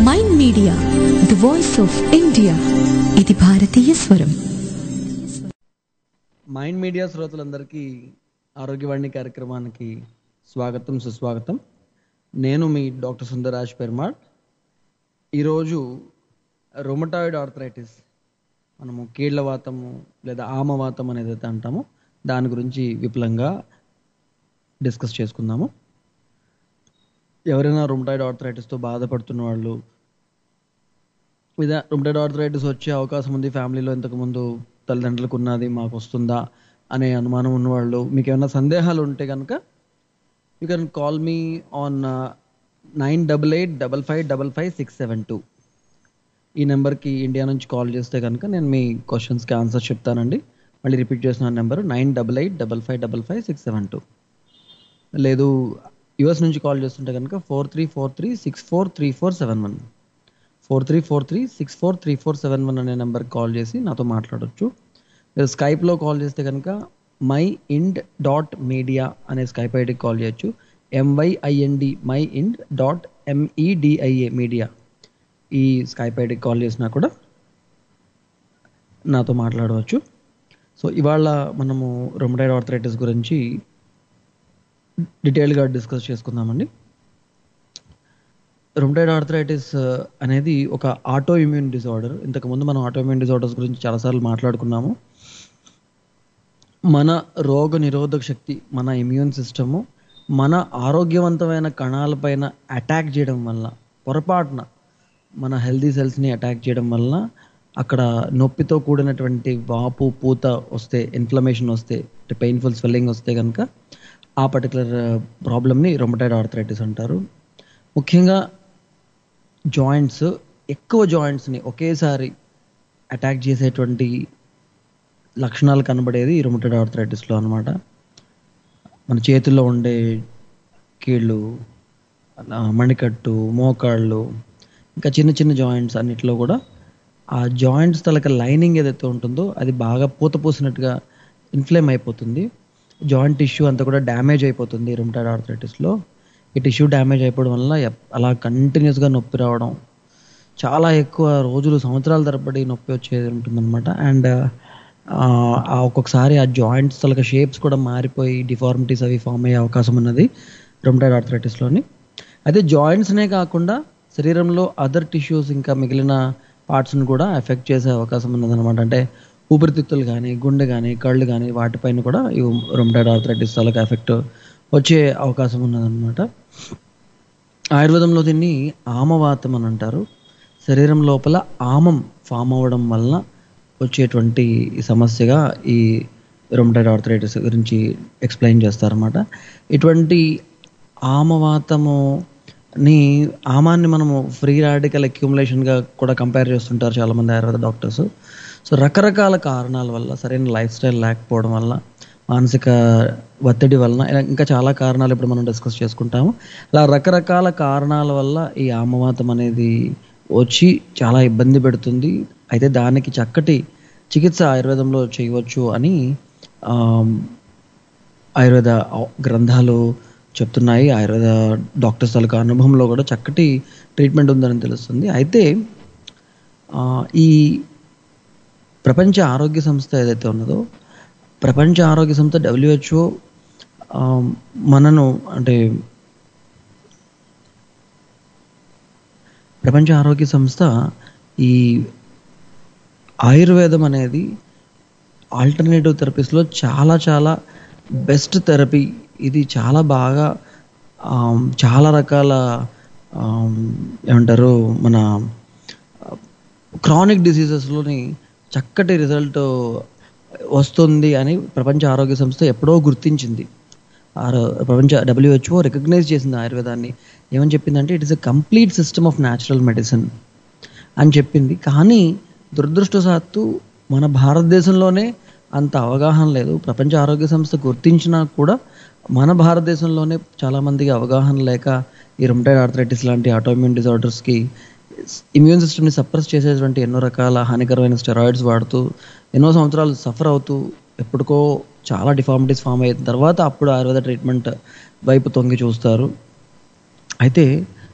Mind media the voice of India ఇది భారతీయ స్వరం మైండ్ మీడియా శ్రోతలందరికీ ఆరోగ్యవాణి కార్యక్రమానికి స్వాగతం సుస్వాగతం నేను మీ డాక్టర్ సుందరాజ్ పెర్మాడ్ ఈరోజు రొమటాయిడ్ ఆర్థరైటిస్ మనము కీళ్లవాతము లేదా ఆమవాతం అనేది అయితే అంటామో దాని గురించి విపులంగా డిస్కస్ చేసుకుందాము ఎవరైనా రొమటాయిడ్ ఆర్థరైటిస్తో బాధపడుతున్న వాళ్ళు లేదా రుమటైడ్ ఆర్థరైటిస్ వచ్చే అవకాశం ఉంది ఫ్యామిలీలో ఇంతకుముందు తల్లిదండ్రులకు ఉన్నది మాకు వస్తుందా అనే అనుమానం ఉన్నవాళ్ళు మీకు ఏమైనా సందేహాలు ఉంటే కనుక you can call me on nine double eight double five double five six seven two ఈ నెంబర్కి ఇండియా నుంచి కాల్ చేస్తే కనుక నేను మీ క్వశ్చన్స్కి ఆన్సర్ చెప్తానండి మళ్ళీ రిపీట్ చేసిన number nine double eight double five double five six seven two లేదు యుఎస్ నుంచి కాల్ చేస్తుంటే కనుక four three four three six four three four seven one four three four three six four three four seven one అనే నెంబర్కి call చేసి నాతో మాట్లాడొచ్చు మీరు స్కైప్లో కాల్ చేస్తే కనుక మై ఇండ్ డాట్ మీడియా అనే స్కైప్ ఐడికి కాల్ చేయొచ్చు M Y I N D myind dot M E D I A media ఈ స్కైప్ ఐడికి కాల్ చేసినా కూడా నాతో మాట్లాడవచ్చు సో ఇవాళ మనము రొమటైడ్ ఆర్థరైటిస్ గురించి డీటెయిల్గా డిస్కస్ చేసుకుందామండి రొమటైడ్ ఆర్థరైటిస్ అనేది ఒక ఆటో ఇమ్యూన్ డిజార్డర్ ఇంతకుముందు మనం ఆటో ఇమ్యూన్ డిజార్డర్స్ గురించి చాలాసార్లు మాట్లాడుకున్నాము మన రోగ నిరోధక శక్తి మన ఇమ్యూన్ సిస్టము మన ఆరోగ్యవంతమైన కణాలపైన అటాక్ చేయడం వల్ల పొరపాటున మన హెల్దీ సెల్స్ని అటాక్ చేయడం వల్ల అక్కడ నొప్పితో కూడినటువంటి వాపు పూత వస్తే ఇన్ఫ్లమేషన్ వస్తే పెయిన్ఫుల్ స్వెల్లింగ్ వస్తే కనుక ఆ పర్టికులర్ ప్రాబ్లమ్ని రొమటైడ్ ఆర్థరైటిస్ అంటారు ముఖ్యంగా జాయింట్స్ ఎక్కువ జాయింట్స్ని ఒకేసారి అటాక్ చేసేటువంటి లక్షణాలు కనబడేది రొమటైడ్ ఆర్థరైటిస్లో అనమాట మన చేతుల్లో ఉండే కీళ్ళు అలా మణికట్టు మోకాళ్ళు ఇంకా చిన్న చిన్న జాయింట్స్ అన్నిట్లో కూడా ఆ జాయింట్స్ తలక లైనింగ్ ఏదైతే ఉంటుందో అది బాగా పూత పూసినట్టుగా ఇన్ఫ్లేమ్ అయిపోతుంది జాయింట్ టిష్యూ అంతా కూడా డ్యామేజ్ అయిపోతుంది రొమటైడ్ ఆర్థరైటిస్లో ఈ టిష్యూ డ్యామేజ్ అయిపోవడం వల్ల ఎప్- అలా కంటిన్యూస్గా నొప్పి రావడం చాలా ఎక్కువ రోజులు సంవత్సరాల తరబడి నొప్పి వచ్చేది ఉంటుందన్నమాట అండ్ ఆ ఒక్కొక్కసారి ఆ జాయింట్స్ తలక షేప్స్ కూడా మారిపోయి డిఫార్మిటీస్ అవి ఫామ్ అయ్యే అవకాశం ఉన్నది రొమటైడ్ ఆర్థరైటిస్లోని అయితే జాయింట్స్నే కాకుండా శరీరంలో అదర్ టిష్యూస్ ఇంకా మిగిలిన పార్ట్స్ని కూడా ఎఫెక్ట్ చేసే అవకాశం ఉన్నదన్నమాట అంటే ఊపిరితిత్తులు కానీ గుండె కానీ కళ్ళు కానీ వాటిపైన కూడా ఈ రొమటైడ్ ఆర్థరైటిస్ తలక ఎఫెక్ట్ వచ్చే అవకాశం ఉన్నదన్నమాట ఆయుర్వేదంలో దీన్ని ఆమవాతం అని అంటారు శరీరం లోపల ఆమం ఫామ్ అవ్వడం వలన వచ్చేటువంటి ఈ సమస్యగా ఈ రొమటైడ్ ఆర్థరైటిస్ గురించి ఎక్స్ప్లెయిన్ చేస్తారన్నమాట ఇటువంటి ఆమవాతము ని ఆమాన్ని మనము ఫ్రీ రాడికల్ అక్యుములేషన్గా కూడా కంపేర్ చేస్తుంటారు చాలామంది ఆయుర్వేద డాక్టర్స్ సో రకరకాల కారణాల వల్ల సరైన లైఫ్ స్టైల్ లేకపోవడం వల్ల మానసిక ఒత్తిడి వలన ఇలా ఇంకా చాలా కారణాలు ఇప్పుడు మనం డిస్కస్ చేసుకుంటాము అలా రకరకాల కారణాల వల్ల ఈ ఆమవాతం అనేది వచ్చి చాలా ఇబ్బంది పెడుతుంది అయితే దానికి చక్కటి చికిత్స ఆయుర్వేదంలో చేయవచ్చు అని ఆమ్, ఆయుర్వేద ఔ- గ్రంథాలు చెప్తున్నాయి ఆయుర్వేద డాక్టర్స్ తాలూకా అనుభవంలో కూడా చక్కటి ట్రీట్మెంట్ ఉందని తెలుస్తుంది అయితే ఆ, ఈ ప్రపంచ ఆరోగ్య సంస్థ ఏదైతే ఉన్నదో ప్రపంచ ఆరోగ్య సంస్థ డబ్ల్యూహెచ్ఓ మనను అంటే ప్రపంచ ఆరోగ్య సంస్థ ఈ ఆయుర్వేదం అనేది ఆల్టర్నేటివ్ థెరపీస్లో చాలా చాలా బెస్ట్ థెరపీ ఇది చాలా బాగా ఆమ్, చాలా రకాల ఆమ్, ఏమంటారు మన క్రానిక్ డిసీజెస్లోని చక్కటి రిజల్ట్ వస్తుంది అని ప్రపంచ ఆరోగ్య సంస్థ ఎప్పుడో గుర్తించింది ఆరో- ప్రపంచ డబ్ల్యూహెచ్ఓ రికగ్నైజ్ చేసింది ఆయుర్వేదాన్ని ఏమని చెప్పిందంటే it is a complete system of natural medicine అని చెప్పింది కానీ దురదృష్టవశాత్తు మన భారతదేశంలోనే అంత అవగాహన లేదు ప్రపంచ ఆరోగ్య సంస్థ గుర్తించినా కూడా మన భారతదేశంలోనే చాలామందికి అవగాహన లేక ఈ రుమటైడ్ ఆర్థరైటిస్ లాంటి ఆటోమ్యూన్ డిజార్డర్స్కి ఇమ్యూన్ సిస్టమ్ని సప్రెస్ చేసేటువంటి ఎన్నో రకాల హానికరమైన స్టెరాయిడ్స్ వాడుతూ ఎన్నో సంవత్సరాలు సఫర్ అవుతూ ఎప్పటికో చాలా డిఫార్మిటీస్ ఫామ్ అయిన తర్వాత అప్పుడు ఆయుర్వేద ట్రీట్మెంట్ వైపు తొంగి చూస్తారు అయితే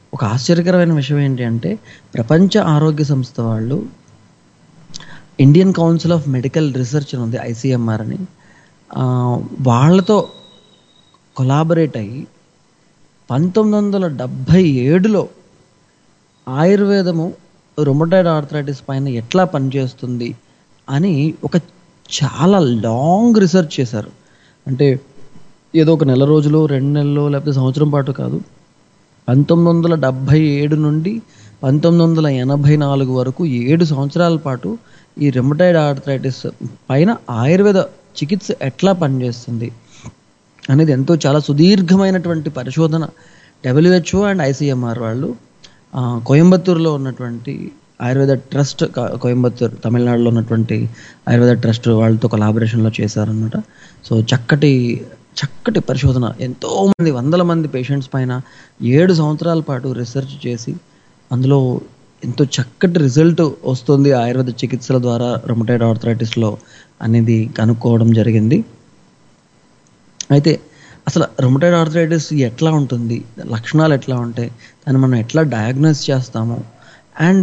ఒక ఆశ్చర్యకరమైన విషయం ఏంటి అంటే ప్రపంచ ఆరోగ్య సంస్థ వాళ్ళు Indian council of medical research అని ఉంది ఐసీఎంఆర్ అని ఆ, వాళ్ళతో కొలాబరేట్ అయ్యి పంతొమ్మిది వందల డెబ్భై ఏడులో ఆయుర్వేదము రొమటైడ్ ఆర్థరైటిస్ పైన ఎట్లా పనిచేస్తుంది అని ఒక చాలా లాంగ్ రీసెర్చ్ చేశారు అంటే ఏదో ఒక నెల రోజులు రెండు నెలలు లేకపోతే సంవత్సరం పాటు కాదు పంతొమ్మిది వందల డెబ్భై ఏడు నుండి పంతొమ్మిది వందల ఎనభై నాలుగు వరకు ఏడు సంవత్సరాల పాటు ఈ రెమటైడ్ ఆర్థరైటిస్ పైన ఆయుర్వేద చికిత్స ఎట్లా పనిచేస్తుంది అనేది ఎంతో చాలా సుదీర్ఘమైనటువంటి పరిశోధన డబ్ల్యూహెచ్ఓ అండ్ ఐసీఎంఆర్ వాళ్ళు ఆ, కోయంబత్తూరులో ఉన్నటువంటి ఆయుర్వేద ట్రస్ట్ క- కోయంబత్తూర్ తమిళనాడులో ఉన్నటువంటి ఆయుర్వేద ట్రస్ట్ వాళ్ళతో కొలాబరేషన్లో చేశారనమాట సో చక్కటి చక్కటి పరిశోధన ఎంతో మంది వందల మంది పేషెంట్స్ పైన ఏడు సంవత్సరాల పాటు రీసెర్చ్ చేసి అందులో ఎంతో చక్కటి రిజల్ట్ వస్తుంది ఆయుర్వేద చికిత్సల ద్వారా రొమటైడ్ ఆర్థరైటిస్లో అనేది కనుక్కోవడం జరిగింది అయితే అసలు రొమటైడ్ ఆర్థరైటిస్ ఎట్లా ఉంటుంది లక్షణాలు ఎట్లా ఉంటాయి దాన్ని మనం ఎట్లా డయాగ్నోస్ చేస్తాము అండ్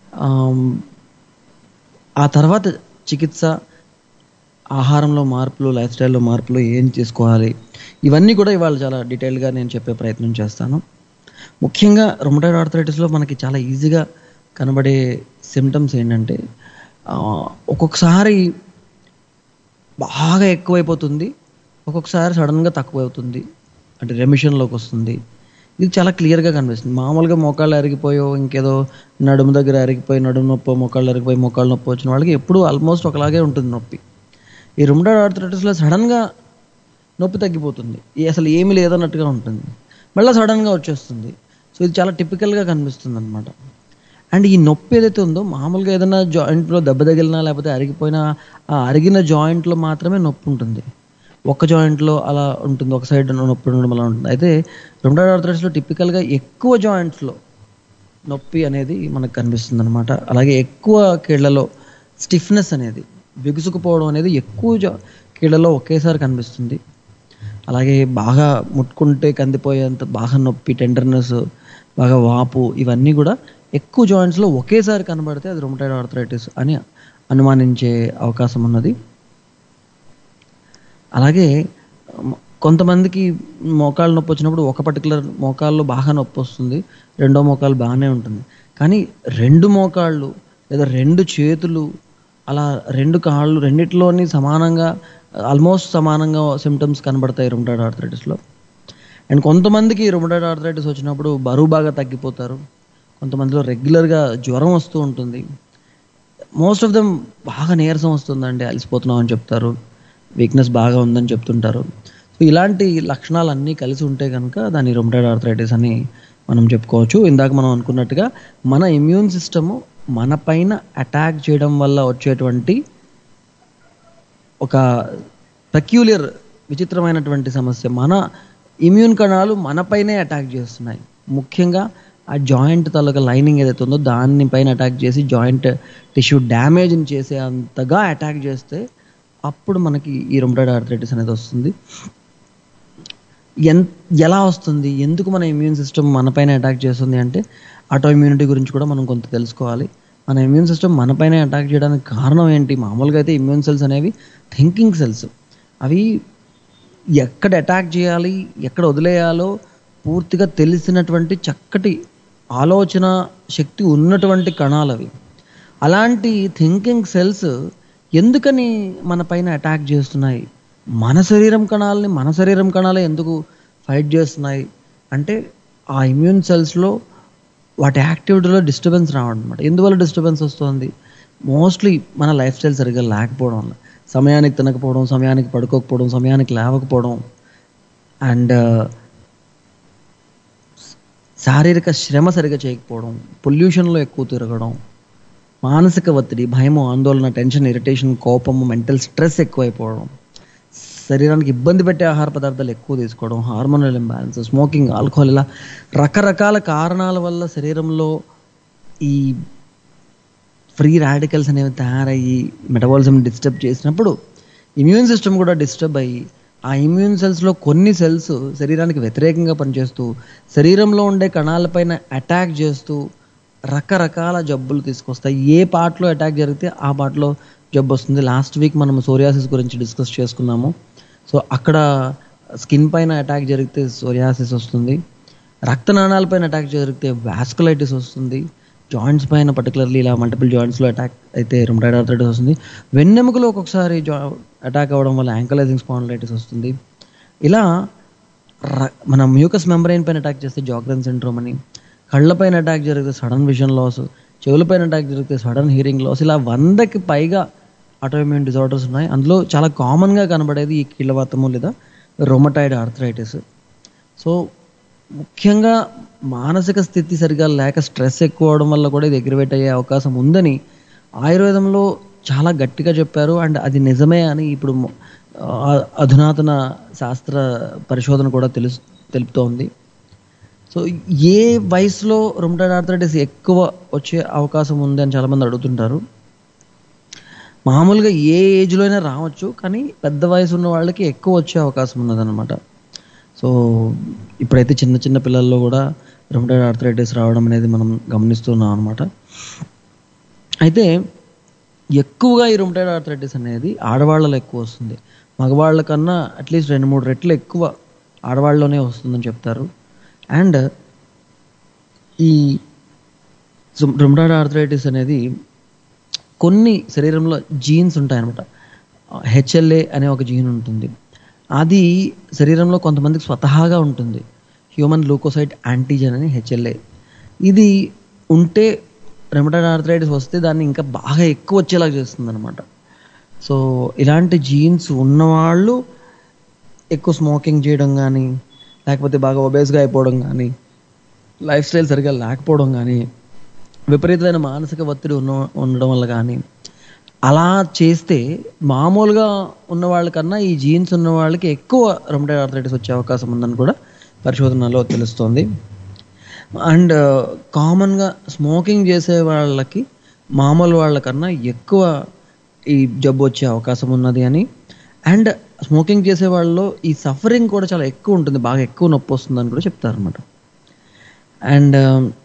ఆ తర్వాత చికిత్స ఆహారంలో మార్పులు లైఫ్ స్టైల్లో మార్పులు ఏం చేసుకోవాలి ఇవన్నీ కూడా ఇవాళ చాలా డీటెయిల్గా నేను చెప్పే ప్రయత్నం చేస్తాను ముఖ్యంగా రొమటైడ్ ఆర్థరైటిస్లో మనకి చాలా ఈజీగా కనబడే సిమ్టమ్స్ ఏంటంటే ఆ, ఒక్కొక్కసారి బాగా ఎక్కువైపోతుంది ఒక్కొక్కసారి సడన్గా తక్కువ అవుతుంది అంటే రెమిషన్లోకి వస్తుంది ఇది చాలా క్లియర్గా కనిపిస్తుంది మామూలుగా మోకాళ్ళు అరిగిపోయో ఇంకేదో నడుము దగ్గర అరిగిపోయి నడుము నొప్పి మోకాళ్ళు అరిగిపోయి మోకాళ్ళు నొప్పి వచ్చిన వాళ్ళకి ఎప్పుడూ ఆల్మోస్ట్ ఒకలాగే ఉంటుంది నొప్పి ఈ రుమ్డాడ్ ఆర్థరైటిస్లో సడన్గా నొప్పి తగ్గిపోతుంది ఈ అసలు ఏమీ లేదన్నట్టుగా ఉంటుంది మళ్ళీ సడన్గా వచ్చేస్తుంది సో ఇది చాలా టిపికల్గా కనిపిస్తుంది అనమాట అండ్ ఈ నొప్పి ఏదైతే ఉందో మామూలుగా ఏదైనా జాయింట్లో దెబ్బ తగిలినా లేకపోతే అరిగిపోయినా ఆ అరిగిన జాయింట్లో మాత్రమే నొప్పి ఉంటుంది ఒక జాయింట్లో అలా ఉంటుంది ఒక సైడ్ నొప్పి ఉండడం అలా ఉంటుంది అయితే రొమటాయిడ్ ఆర్థరైటిస్లో టిపికల్గా ఎక్కువ జాయింట్స్లో నొప్పి అనేది మనకు కనిపిస్తుంది అనమాట అలాగే ఎక్కువ కీళ్లలో స్టిఫ్నెస్ అనేది బిగుసుకుపోవడం అనేది ఎక్కువ జా- కీళ్లలో ఒకేసారి కనిపిస్తుంది అలాగే బాగా ముట్టుకుంటే కందిపోయేంత బాగా నొప్పి టెండర్నెస్ బాగా వాపు ఇవన్నీ కూడా ఎక్కువ జాయింట్స్లో ఒకేసారి కనబడితే అది రొమటైడ్ ఆర్థరైటిస్ అని అనుమానించే అవకాశం ఉన్నది అలాగే మ- కొంతమందికి మోకాళ్ళు నొప్పి వచ్చినప్పుడు ఒక పర్టికులర్ మోకాల్లో బాగా నొప్పి వస్తుంది రెండో మోకాలు బాగానే ఉంటుంది కానీ రెండు మోకాళ్ళు లేదా రెండు చేతులు అలా రెండు కాళ్ళు రెండిట్లోని సమానంగా ఆల్మోస్ట్ సమానంగా సిమ్టమ్స్ కనబడతాయి రుమటాయిడ్ ఆర్థరైటిస్లో అండ్ కొంతమందికి రుమటాయిడ్ ఆర్థరైటిస్ వచ్చినప్పుడు బరువు బాగా తగ్గిపోతారు కొంతమందిలో రెగ్యులర్గా జ్వరం వస్తూ ఉంటుంది మోస్ట్ ఆఫ్ దెమ్ బాగా నీరసం వస్తుందండి అలసిపోతున్నాం అని చెప్తారు వీక్నెస్ బాగా ఉందని చెప్తుంటారు సో ఇలాంటి లక్షణాలన్నీ కలిసి ఉంటే కనుక దాన్ని రొమటైడ్ ఆర్థరైటిస్ అని మనం చెప్పుకోవచ్చు ఇందాక మనం అనుకున్నట్టుగా మన ఇమ్యూన్ సిస్టము మన పైన అటాక్ చేయడం వల్ల వచ్చేటువంటి ఒక పెక్యులియర్ విచిత్రమైనటువంటి సమస్య మన ఇమ్యూన్ కణాలు మనపైనే అటాక్ చేస్తున్నాయి ముఖ్యంగా ఆ జాయింట్ తాలూకా లైనింగ్ ఏదైతే ఉందో దాని పైన అటాక్ చేసి జాయింట్ టిష్యూ డ్యామేజ్ని చేసే అంతగా అటాక్ చేస్తే అప్పుడు మనకి ఈ రొమటైడ్ ఆర్థరైటిస్ అనేది వస్తుంది ఎన్ ఎలా వస్తుంది ఎందుకు మన ఇమ్యూన్ సిస్టమ్ మనపైన అటాక్ చేస్తుంది అంటే ఆటో ఇమ్యూనిటీ గురించి కూడా మనం కొంత తెలుసుకోవాలి మన ఇమ్యూన్ సిస్టమ్ మనపైన అటాక్ చేయడానికి కారణం ఏంటి మామూలుగా అయితే ఇమ్యూన్ సెల్స్ అనేవి థింకింగ్ సెల్స్ అవి ఎక్కడ అటాక్ చేయాలి ఎక్కడ వదిలేయాలో పూర్తిగా తెలిసినటువంటి చక్కటి ఆలోచన శక్తి ఉన్నటువంటి కణాలు అవి అలాంటి థింకింగ్ సెల్స్ ఎందుకని మన పైన అటాక్ చేస్తున్నాయి మన శరీరం కణాలని మన శరీరం కణాలే ఎందుకు ఫైట్ చేస్తున్నాయి అంటే ఆ ఇమ్యూన్ సెల్స్లో వాటి యాక్టివిటీలో డిస్టర్బెన్స్ రావడం అనమాట ఎందువల్ల డిస్టర్బెన్స్ వస్తుంది మోస్ట్లీ మన లైఫ్ స్టైల్ సరిగ్గా లేకపోవడం వల్ల సమయానికి తినకపోవడం సమయానికి పడుకోకపోవడం సమయానికి లేవకపోవడం అండ్ శారీరక శ్రమ సరిగా చేయకపోవడం పొల్యూషన్లో ఎక్కువ తిరగడం మానసిక ఒత్తిడి భయము ఆందోళన టెన్షన్ ఇరిటేషన్ కోపము మెంటల్ స్ట్రెస్ ఎక్కువైపోవడం శరీరానికి ఇబ్బంది పెట్టే ఆహార పదార్థాలు ఎక్కువ తీసుకోవడం హార్మోనల్ ఇంబ్యాలెన్స్ స్మోకింగ్ ఆల్కహాల్ ఇలా రకరకాల కారణాల వల్ల శరీరంలో ఈ ఫ్రీ రాడికల్స్ అనేవి తయారయ్యి మెటబాలిజం డిస్టర్బ్ చేసినప్పుడు ఇమ్యూన్ సిస్టమ్ కూడా డిస్టర్బ్ అయ్యి ఆ ఇమ్యూన్ సెల్స్లో కొన్ని సెల్స్ శరీరానికి వ్యతిరేకంగా పనిచేస్తూ శరీరంలో ఉండే కణాలపైన అటాక్ చేస్తూ రకరకాల జబ్బులు తీసుకొస్తాయి ఏ పార్ట్లో అటాక్ జరిగితే ఆ పార్ట్లో జబ్బు వస్తుంది లాస్ట్ వీక్ మనం సోరియాసిస్ గురించి డిస్కస్ చేసుకున్నాము సో అక్కడ స్కిన్ పైన అటాక్ జరిగితే సోరియాసిస్ వస్తుంది రక్తనాళాలపైన అటాక్ జరిగితే వాస్కులైటిస్ వస్తుంది జాయింట్స్ పైన పర్టికులర్లీ ఇలా మల్టిపుల్ జాయింట్స్లో అటాక్ అయితే రుమటైడ్ ఆర్థరైటిస్ వస్తుంది వెన్నెముకలో ఒక్కొక్కసారి జా అటాక్ అవ్వడం వల్ల యాంకలైజింగ్ స్పాండిలైటిస్ వస్తుంది ఇలా ర- మన మ్యూకస్ మెంబ్రెయిన్ పైన అటాక్ చేస్తే జాగ్రన్ సిండ్రోమ్ అని కళ్ళపైన అటాక్ జరిగితే సడన్ విజన్ లాస్ చెవులపైన అటాక్ జరిగితే సడన్ హియరింగ్ లాస్ ఇలా వందకి పైగా ఆటోఇమ్యూన్ డిజార్డర్స్ ఉన్నాయి అందులో చాలా కామన్గా కనబడేది ఈ కీళ్ళవాతము లేదా రొమటైడ్ ఆర్థరైటిస్ సో ముఖ్యంగా మానసిక స్థితి సరిగా లేక స్ట్రెస్ ఎక్కువ అవడం వల్ల కూడా ఇది ఎగ్రివేట్ అయ్యే అవకాశం ఉందని ఆయుర్వేదంలో చాలా గట్టిగా చెప్పారు అండ్ అది నిజమే అని ఇప్పుడు మ- ఆ, అధునాతన శాస్త్ర పరిశోధన కూడా తెలుసు తెలుపుతోంది సో ఏ వయసులో రుమటైడ్ ఆర్థరైటిస్ ఎక్కువ వచ్చే అవకాశం ఉంది అని చాలామంది అడుగుతుంటారు మామూలుగా ఏ ఏజ్లో అయినా రావచ్చు కానీ పెద్ద వయసు ఉన్న వాళ్ళకి ఎక్కువ వచ్చే అవకాశం ఉన్నదన్నమాట సో ఇప్పుడైతే చిన్న చిన్న పిల్లల్లో కూడా రుమటైడ్ ఆర్థరైటిస్ రావడం అనేది మనం గమనిస్తున్నాం అనమాట అయితే ఎక్కువగా ఈ రుమటైడ్ ఆర్థరైటిస్ అనేది ఆడవాళ్ళలో ఎక్కువ వస్తుంది మగవాళ్ళ కన్నా అట్లీస్ట్ రెండు మూడు రెట్లు ఎక్కువ ఆడవాళ్ళలోనే వస్తుందని చెప్తారు అండ్ ఈ రుమటైడ్ ఆర్థరైటిస్ అనేది కొన్ని శరీరంలో జీన్స్ ఉంటాయన్నమాట హెచ్ఎల్ఏ అనే ఒక జీన్ ఉంటుంది అది శరీరంలో కొంతమందికి స్వతహాగా ఉంటుంది హ్యూమన్ లూకోసైట్ యాంటీజెన్ అని హెచ్ఎల్ఏ ఇది ఉంటే రెమటైడ్ ఆర్థరైటిస్ వస్తే దాన్ని ఇంకా బాగా ఎక్కువ వచ్చేలాగా చేస్తుంది అనమాట సో ఇలాంటి జీన్స్ ఉన్నవాళ్ళు ఎక్కువ స్మోకింగ్ చేయడం కానీ లేకపోతే బాగా ఒబేస్గా అయిపోవడం కానీ లైఫ్ స్టైల్ సరిగా లేకపోవడం కానీ విపరీతమైన మానసిక ఒత్తిడి ఉన్న ఉండడం వల్ల కానీ అలా చేస్తే మామూలుగా ఉన్న వాళ్ళకన్నా ఈ జీన్స్ ఉన్న వాళ్ళకి ఎక్కువ రొమటైడ్ ఆర్థరైటిస్ వచ్చే అవకాశం ఉందని కూడా పరిశోధనలో తెలుస్తోంది అండ్ కామన్గా స్మోకింగ్ చేసే వాళ్ళకి మామూలు వాళ్ళకన్నా ఎక్కువ ఈ జబ్బు వచ్చే అవకాశం ఉన్నది అని అండ్ స్మోకింగ్ చేసే వాళ్ళలో ఈ సఫరింగ్ కూడా చాలా ఎక్కువ ఉంటుంది బాగా ఎక్కువ నొప్పి వస్తుందని కూడా చెప్తారనమాట అండ్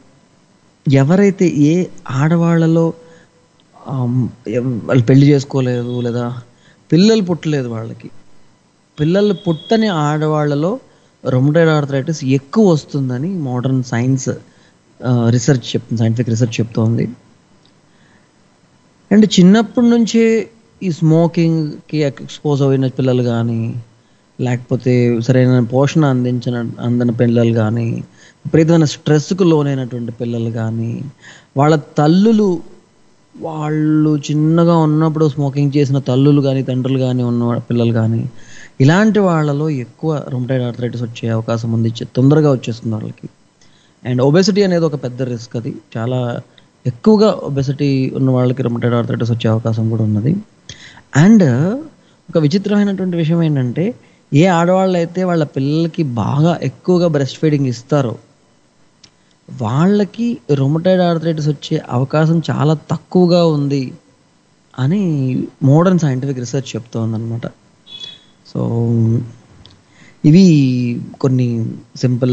ఎవరైతే ఏ ఆడవాళ్ళలో ఆమ్, ఎవ్- వాళ్ళు పెళ్లి చేసుకోలేదు లేదా పిల్లలు పుట్టలేదు వాళ్ళకి పిల్లలు పుట్టని ఆడవాళ్ళలో రొమటైడ్ ఆర్థరైటిస్ ఎక్కువ వస్తుందని మోడర్న్ సైన్స్ రీసెర్చ్ చెప్తుంది సైంటిఫిక్ రీసెర్చ్ చెప్తోంది అండ్ చిన్నప్పటి నుంచే ఈ స్మోకింగ్కి ఎక్స్పోజ్ అయిన పిల్లలు కానీ లేకపోతే సరైన పోషణ అందించిన అందని పిల్లలు కానీ విపరీతమైన స్ట్రెస్కు లోనైనటువంటి పిల్లలు కానీ వాళ్ళ తల్లులు వాళ్ళు చిన్నగా ఉన్నప్పుడు స్మోకింగ్ చేసిన తల్లులు కానీ తండ్రులు కానీ ఉన్న పిల్లలు కానీ ఇలాంటి వాళ్ళలో ఎక్కువ రొమటైడ్ ఆర్థరైటిస్ వచ్చే అవకాశం ఉంది చె- తొందరగా వచ్చేస్తుంది వాళ్ళకి అండ్ ఒబెసిటీ అనేది ఒక పెద్ద రిస్క్ అది చాలా ఎక్కువగా ఒబెసిటీ ఉన్న వాళ్ళకి రొమటైడ్ ఆర్థరైటిస్ వచ్చే అవకాశం కూడా ఉన్నది అండ్ ఒక విచిత్రమైనటువంటి విషయం ఏంటంటే ఏ ఆడవాళ్ళు అయితే వాళ్ళ పిల్లలకి బాగా ఎక్కువగా బ్రెస్ట్ ఫీడింగ్ ఇస్తారో వాళ్ళకి రొమటైడ్ ఆర్థరైటిస్ వచ్చే అవకాశం చాలా తక్కువగా ఉంది అని మోడర్న్ సైంటిఫిక్ రీసెర్చ్ చెప్తోందన్నమాట సో ఇవి కొన్ని సింపుల్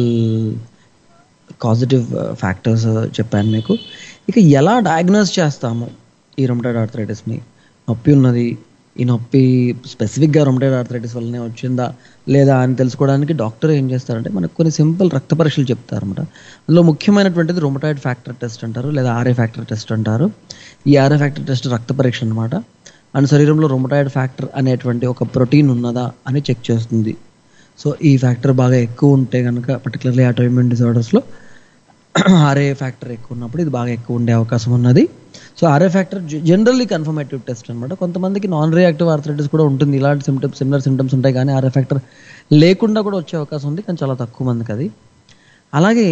పాజిటివ్ ఫ్యాక్టర్స్ చెప్పాను మీకు ఇక ఎలా డయాగ్నోస్ చేస్తాము ఈ రొమటైడ్ ఆర్థరైటిస్ని నొప్పి ఉన్నది ఈ నొప్పి స్పెసిఫిక్గా రొమటైడ్ ఆర్థరైటిస్ వల్లనే వచ్చిందా లేదా అని తెలుసుకోవడానికి డాక్టర్ ఏం చేస్తారంటే మనకు కొన్ని సింపుల్ రక్త పరీక్షలు చెప్తారన్నమాట అందులో ముఖ్యమైనటువంటిది రొమటైడ్ ఫ్యాక్టర్ టెస్ట్ అంటారు లేదా ఆర్ఏ ఫ్యాక్టర్ టెస్ట్ అంటారు ఈ ఆర్ఏ ఫ్యాక్టర్ టెస్ట్ రక్త పరీక్ష అనమాట మన శరీరంలో రొమటైడ్ ఫ్యాక్టర్ అనేటువంటి ఒక ప్రోటీన్ ఉన్నదా అని చెక్ చేస్తుంది సో ఈ ఫ్యాక్టర్ బాగా ఎక్కువ ఉంటే కనుక పర్టికులర్లీ ఆటోఇమ్యూన్ డిజార్డర్స్లో ఆర్ఏ ఫ్యాక్టర్ ఎక్కువ ఉన్నప్పుడు ఇది బాగా ఎక్కువ ఉండే అవకాశం ఉన్నది so RA factor generally confirmative test అనమాట కొంతమందికి నాన్ రియాక్టివ్ ఆర్థరైటిస్ కూడా ఉంటుంది ఇలాంటి సిమ్టమ్స్ సిమిలర్ సిమ్టమ్స్ ఉంటాయి కానీ ఆర్ఏ ఫ్యాక్టర్ లేకుండా కూడా వచ్చే అవకాశం ఉంది కానీ చాలా తక్కువ మందికి అది అలాగే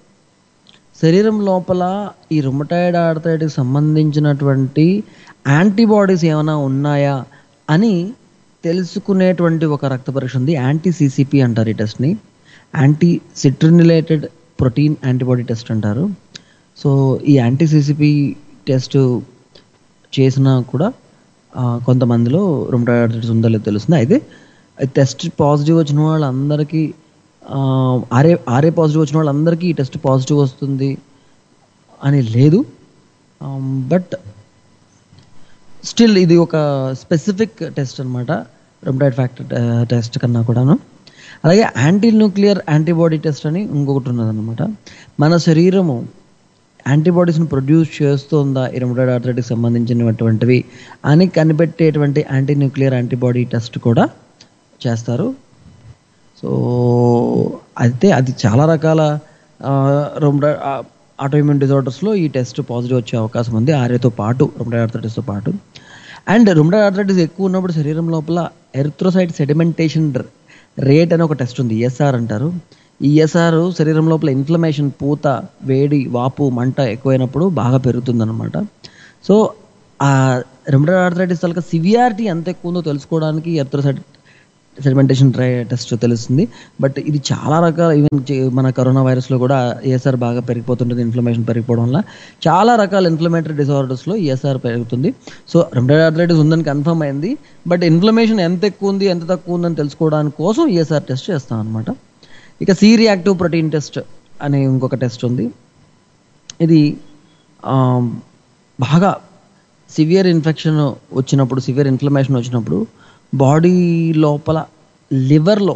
శరీరం లోపల ఈ రుమటైడ్ ఆర్థరైటిస్ సంబంధించినటువంటి యాంటీబాడీస్ ఏమైనా ఉన్నాయా అని తెలుసుకునేటువంటి ఒక రక్త పరీక్ష ఉంది యాంటీ సిసిపి అంటారు ఈ టెస్ట్ని anti citrullinated protein antibody test అంటారు సో ఈ యాంటీ సిసిపి టెస్ట్ చేసినా కూడా ఆ, కొంతమందిలో రుమటాయిడ్ ఆర్థరైటిస్ ఉందో లేదో తెలుస్తుంది అయితే టెస్ట్ పాజిటివ్ వచ్చిన వాళ్ళందరికీ ఆ, ఆర్ఏ ఆర్ఏ పాజిటివ్ వచ్చిన వాళ్ళందరికీ ఈ టెస్ట్ పాజిటివ్ వస్తుంది అని లేదు బట్ స్టిల్ ఇది ఒక స్పెసిఫిక్ టెస్ట్ అనమాట రెమ్టైడ్ ఫ్యాక్టర్ టెస్ట్ కన్నా కూడాను అలాగే యాంటీ న్యూక్లియర్ యాంటీబాడీ టెస్ట్ అని ఇంకొకటి ఉన్నదన్నమాట మన శరీరము యాంటీబాడీస్ని ప్రొడ్యూస్ చేస్తుందా ఈ రెమ్టైడ్ ఆర్థరైటిస్ సంబంధించినటువంటివి అని కనిపెట్టేటువంటి యాంటీ న్యూక్లియర్ యాంటీబాడీ టెస్ట్ కూడా చేస్తారు సో అయితే అది చాలా రకాల రొమ్డా ఆటోఇమ్యూన్ డిజార్డర్స్లో ఈ టెస్ట్ పాజిటివ్ వచ్చే అవకాశం ఉంది ఆర్ఏతో పాటు రొమ్డా ఆర్థరైటిస్తో పాటు అండ్ రొమ్డా ఆర్థరైటిస్ ఎక్కువ ఉన్నప్పుడు శరీరం లోపల ఎరిథ్రోసైట్ సెడిమెంటేషన్ రేట్ అని ఒక టెస్ట్ ఉంది ఈఎస్ఆర్ అంటారు ఈ ఈఎస్ఆర్ శరీరం లోపల ఇన్ఫ్లమేషన్ పూత వేడి వాపు మంట ఎక్కువైనప్పుడు బాగా పెరుగుతుందన్నమాట సో ఆ రెమ్డా ఆర్థరైటిస్ తాలూకా సివియారిటీ ఎంత ఎక్కువ ఉందో తెలుసుకోవడానికి ఎరిథ్రోసైట్ సెడిమెంటేషన్ ట్రై టెస్ట్ తెలుస్తుంది బట్ ఇది చాలా రకాల ఈవెన్ మన కరోనా వైరస్లో కూడా ఏఎస్ఆర్ బాగా పెరిగిపోతుంటుంది ఇన్ఫ్లమేషన్ పెరిగిపోవడం వల్ల చాలా రకాల ఇన్ఫ్లమేటరీ డిసార్డర్స్లో ఈఎస్ఆర్ పెరుగుతుంది సో రెమ్డైడ్ ఆర్థరైటిస్ ఉందని కన్ఫర్మ్ అయింది బట్ ఇన్ఫ్లమేషన్ ఎంత ఎక్కువ ఉంది ఎంత తక్కువ ఉందని తెలుసుకోవడానికి కోసం ఈఎస్ఆర్ టెస్ట్ చేస్తాం అనమాట ఇక సి రియాక్టివ్ ప్రోటీన్ టెస్ట్ అనే ఇంకొక టెస్ట్ ఉంది ఇది ఆ, బాగా సివియర్ ఇన్ఫెక్షన్ వచ్చినప్పుడు సివియర్ ఇన్ఫ్లమేషన్ వచ్చినప్పుడు బాడీ లోపల లివర్లో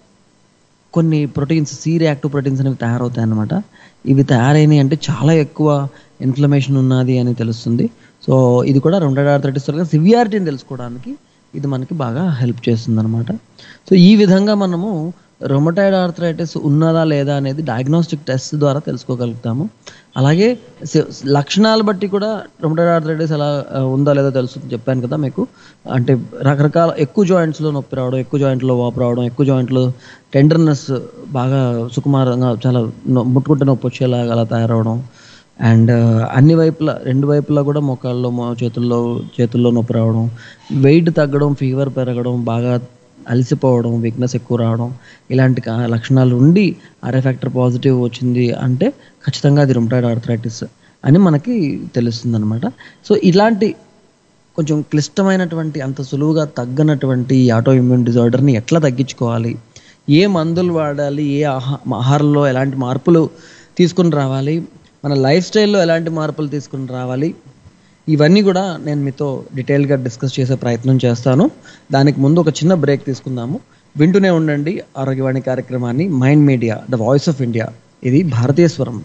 కొన్ని ప్రోటీన్స్ సి రియాక్టివ్ ప్రోటీన్స్ అనేవి తయారవుతాయి అన్నమాట ఇవి తయారైనవి అంటే చాలా ఎక్కువ ఇన్ఫ్లమేషన్ ఉన్నది అని తెలుస్తుంది సో ఇది కూడా రొండెడ్ ఆర్థరైటిస్ సివియారిటీని తెలుసుకోవడానికి ఇది మనకి బాగా హెల్ప్ చేస్తుంది అనమాట సో ఈ విధంగా మనము రొమటైడ్ ఆర్థరైటిస్ ఉన్నదా లేదా అనేది డయాగ్నోస్టిక్ టెస్ట్ ద్వారా తెలుసుకోగలుగుతాము అలాగే సి- లక్షణాలు బట్టి కూడా రొమటైడ్ ఆర్థరైటిస్ ఎలా ఆ, ఉందా లేదా తెలుస్తుంది చెప్పాను కదా మీకు అంటే రకరకాల ఎక్కువ జాయింట్స్లో నొప్పి రావడం ఎక్కువ జాయింట్లో వాపు రావడం ఎక్కువ జాయింట్లో టెండర్నెస్ బాగా సుకుమారంగా చాలా నొ- ముట్టుకుంటే నొప్పి వచ్చేలాగా అలా తయారవడం అండ్ అన్ని వైపులా రెండు వైపులా కూడా మొక్కల్లో మో- చేతుల్లో చేతుల్లో నొప్పి రావడం వెయిట్ తగ్గడం ఫీవర్ పెరగడం బాగా అలసిపోవడం వీక్నెస్ ఎక్కువ రావడం ఇలాంటి కా- లక్షణాలు ఉండి ఆర్ఏ ఫ్యాక్టర్ పాజిటివ్ వచ్చింది అంటే ఖచ్చితంగా అది రుమటాయిడ్ ఆర్థరైటిస్ అని మనకి తెలుస్తుంది అనమాట సో ఇలాంటి కొంచెం క్లిష్టమైనటువంటి అంత సులువుగా తగ్గనటువంటి ఈ ఆటో ఇమ్యూన్ డిజార్డర్ని ఎట్లా తగ్గించుకోవాలి ఏ మందులు వాడాలి ఏ ఆహా ఆహారంలో ఎలాంటి మార్పులు తీసుకుని రావాలి మన లైఫ్ స్టైల్లో ఎలాంటి మార్పులు తీసుకుని రావాలి ఇవన్నీ కూడా నేను మీతో డీటెయిల్గా డిస్కస్ చేసే ప్రయత్నం చేస్తాను దానికి ముందు ఒక చిన్న బ్రేక్ తీసుకుందాము వింటూనే ఉండండి ఆరోగ్యవాణి కార్యక్రమాన్ని mind media the voice of India ఇది భారతీయ స్వరం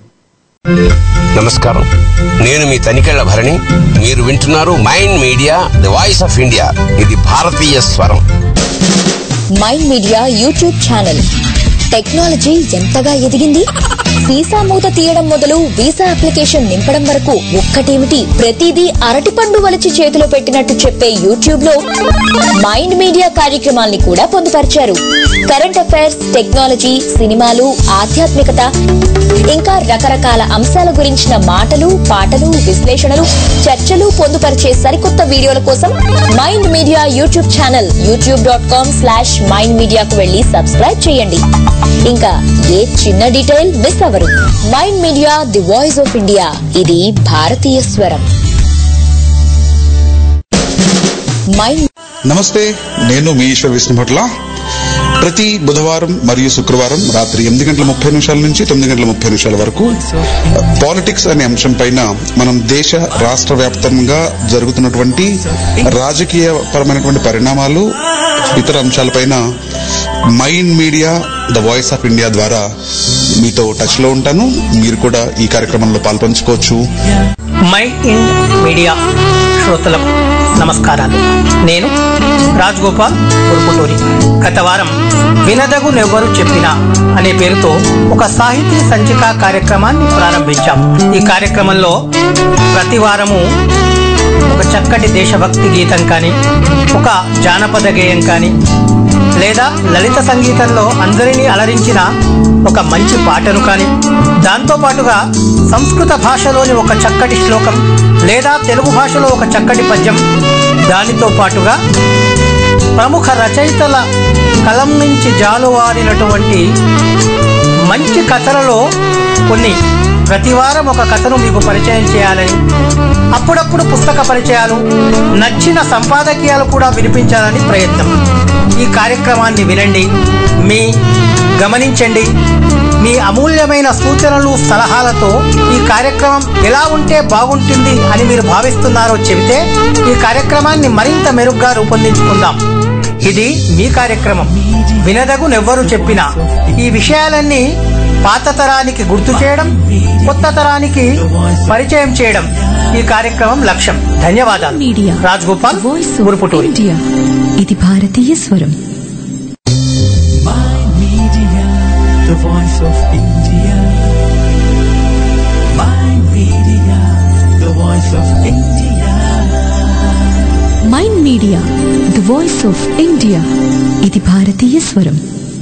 నమస్కారం నేను మీ తనికెళ్ల భరణి మీరు వింటున్నారు mind media the voice of India ఇది భారతీయ స్వరం mind media YouTube channel technology ఎంతగా ఎదిగింది వీసా మూత తీయడం మొదలు వీసా అప్లికేషన్ నింపడం వరకు ఒక్కటేమిటి ప్రతిదీ అరటిపండు వలిచి చేతిలో పెట్టినట్టు చెప్పే యూట్యూబ్ లో మైండ్ మీడియా కార్యక్రమాల్ని కూడా పొందుపరిచారు కరెంట్ అఫైర్స్ టెక్నాలజీ సినిమాలు ఆధ్యాత్మికత ఇంకా రకరకాల అంశాల గురించిన మాటలు పాటలు విశ్లేషణలు చర్చలు పొందుపరిచే సరికొత్త వీడియోల కోసం mind media YouTube channel YouTube dot com slash mind మీడియాకు వెళ్లి సబ్స్క్రైబ్ చేయండి ఇంకా ఏ చిన్న డీటెయిల్ మిస్ అవరు mind media the voice of India ఇది భారతీయ స్వరం మైండ్ నమస్తే నేను మీ ఈశ్వర్ విష్ణుభట్ల ప్రతి బుధవారం మరియు శుక్రవారం రాత్రి ఎనిమిది గంటల ముప్పై నిమిషాల నుంచి తొమ్మిది గంటల ముప్పై నిమిషాల వరకు పాలిటిక్స్ అనే అంశం పైన మనం దేశ రాష్ట్ర వ్యాప్తంగా జరుగుతున్నటువంటి రాజకీయ పరమైనటువంటి పరిణామాలు ఇతర అంశాలపైన mind media the voice of India ద్వారా మీతో టచ్ లో ఉంటాను మీరు కూడా ఈ కార్యక్రమంలో పాల్పంచుకోవచ్చు మై ఇన్ మీడియా శ్రోతలకు నమస్కారాలు నేను రాజ్ గోపాల్ ఉరుపుటూరి గత వారం వినదగు నెవ్వరు చెప్పిన అనే పేరుతో ఒక సాహితీ సంచిక కార్యక్రమాన్ని ప్రారంభించాం ఈ కార్యక్రమంలో ప్రతి వారము ఒక చక్కటి దేశభక్తి గీతం కానీ ఒక జానపద గేయం కానీ లేదా లలిత సంగీతంలో అందరినీ అలరించిన ఒక మంచి పాటను కానీ దాంతో పాటుగా సంస్కృత భాషలోని ఒక చక్కటి శ్లోకం లేదా తెలుగు భాషలో ఒక చక్కటి పద్యం దానితో పాటుగా ప్రముఖ రచయితల కలం నుంచి జాలువారినటువంటి మంచి కథలలో కొన్ని ప్రతివారం ఒక కథను మీకు పరిచయం చేయాలని అప్పుడప్పుడు పుస్తక పరిచయాలు నచ్చిన సంపాదకీయాలు కూడా వినిపించాలని ప్రయత్నం ఈ కార్యక్రమాన్ని వినండి మీ గమనించండి మీ అమూల్యమైన సూచనలు సలహాలతో ఈ కార్యక్రమం ఎలా ఉంటే బాగుంటుంది అని మీరు భావిస్తున్నారో చెబితే ఈ కార్యక్రమాన్ని మరింత మెరుగ్గా రూపొందించుకుందాం ఇది మీ కార్యక్రమం వినదగు నెవ్వరు చెప్పినా ఈ విషయాలన్నీ పాత తరానికి గుర్తు చేయడం కొత్త తరానికి పరిచయం చేయడం ఈ కార్యక్రమం లక్ష్యం ధన్యవాదాలు media Raj Gopal voice of Guruputuri India ఇది భారతీయ స్వరం the voice of India. My media, the voice of India. Mind media the voice of India ఇది భారతీయ స్వరం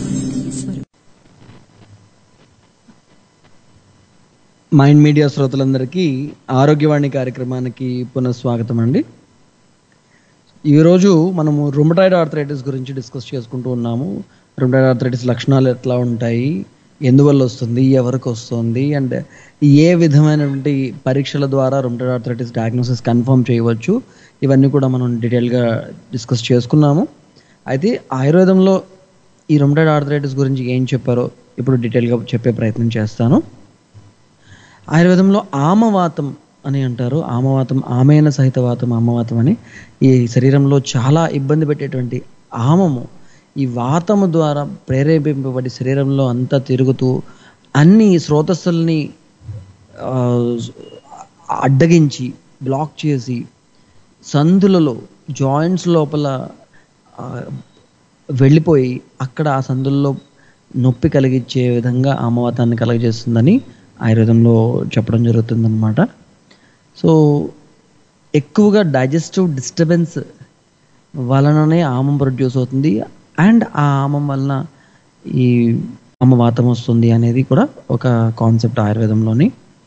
మైండ్ మీడియా శ్రోతలందరికీ ఆరోగ్యవాణి కార్యక్రమానికి పునఃస్వాగతం అండి ఈరోజు మనము రుమటాయిడ్ ఆర్థరైటిస్ గురించి డిస్కస్ చేసుకుంటూ ఉన్నాము రుమటాయిడ్ ఆర్థరైటిస్ లక్షణాలు ఎట్లా ఉంటాయి ఎందువల్ల వస్తుంది ఎవరికి వస్తుంది అండ్ ఏ విధమైనటువంటి పరీక్షల ద్వారా రుమటాయిడ్ ఆర్థరైటిస్ డయాగ్నోసిస్ కన్ఫర్మ్ చేయవచ్చు ఇవన్నీ కూడా మనం డీటెయిల్గా డిస్కస్ చేసుకున్నాము అయితే ఆయుర్వేదంలో ఈ రుమటాయిడ్ ఆర్థరైటిస్ గురించి ఏం చెప్పారో ఇప్పుడు డీటెయిల్గా చెప్పే ప్రయత్నం చేస్తాను ఆయుర్వేదంలో ఆమవాతం అని అంటారు ఆమవాతం ఆమెన సహిత వాతం ఆమవాతం అని ఈ శరీరంలో చాలా ఇబ్బంది పెట్టేటువంటి ఆమము ఈ వాతము ద్వారా ప్రేరేపింపబడి శరీరంలో అంతా తిరుగుతూ అన్ని స్రోతస్సుల్ని ఆ, అడ్డగించి బ్లాక్ చేసి సందులలో జాయింట్స్ లోపల ఆ, వెళ్ళిపోయి అక్కడ ఆ సందుల్లో నొప్పి కలిగించే విధంగా ఆమవాతాన్ని కలగజేస్తుందని ఆయుర్వేదంలో చెప్పడం జరుగుతుందన్నమాట సో ఎక్కువగా డైజెస్టివ్ డిస్టర్బెన్స్ వలననే ఆమం ప్రొడ్యూస్ అవుతుంది అండ్ ఆ ఆమం వలన ఈ ఆమవాతం వస్తుంది అనేది కూడా ఒక కాన్సెప్ట్ ఆయుర్వేదంలోని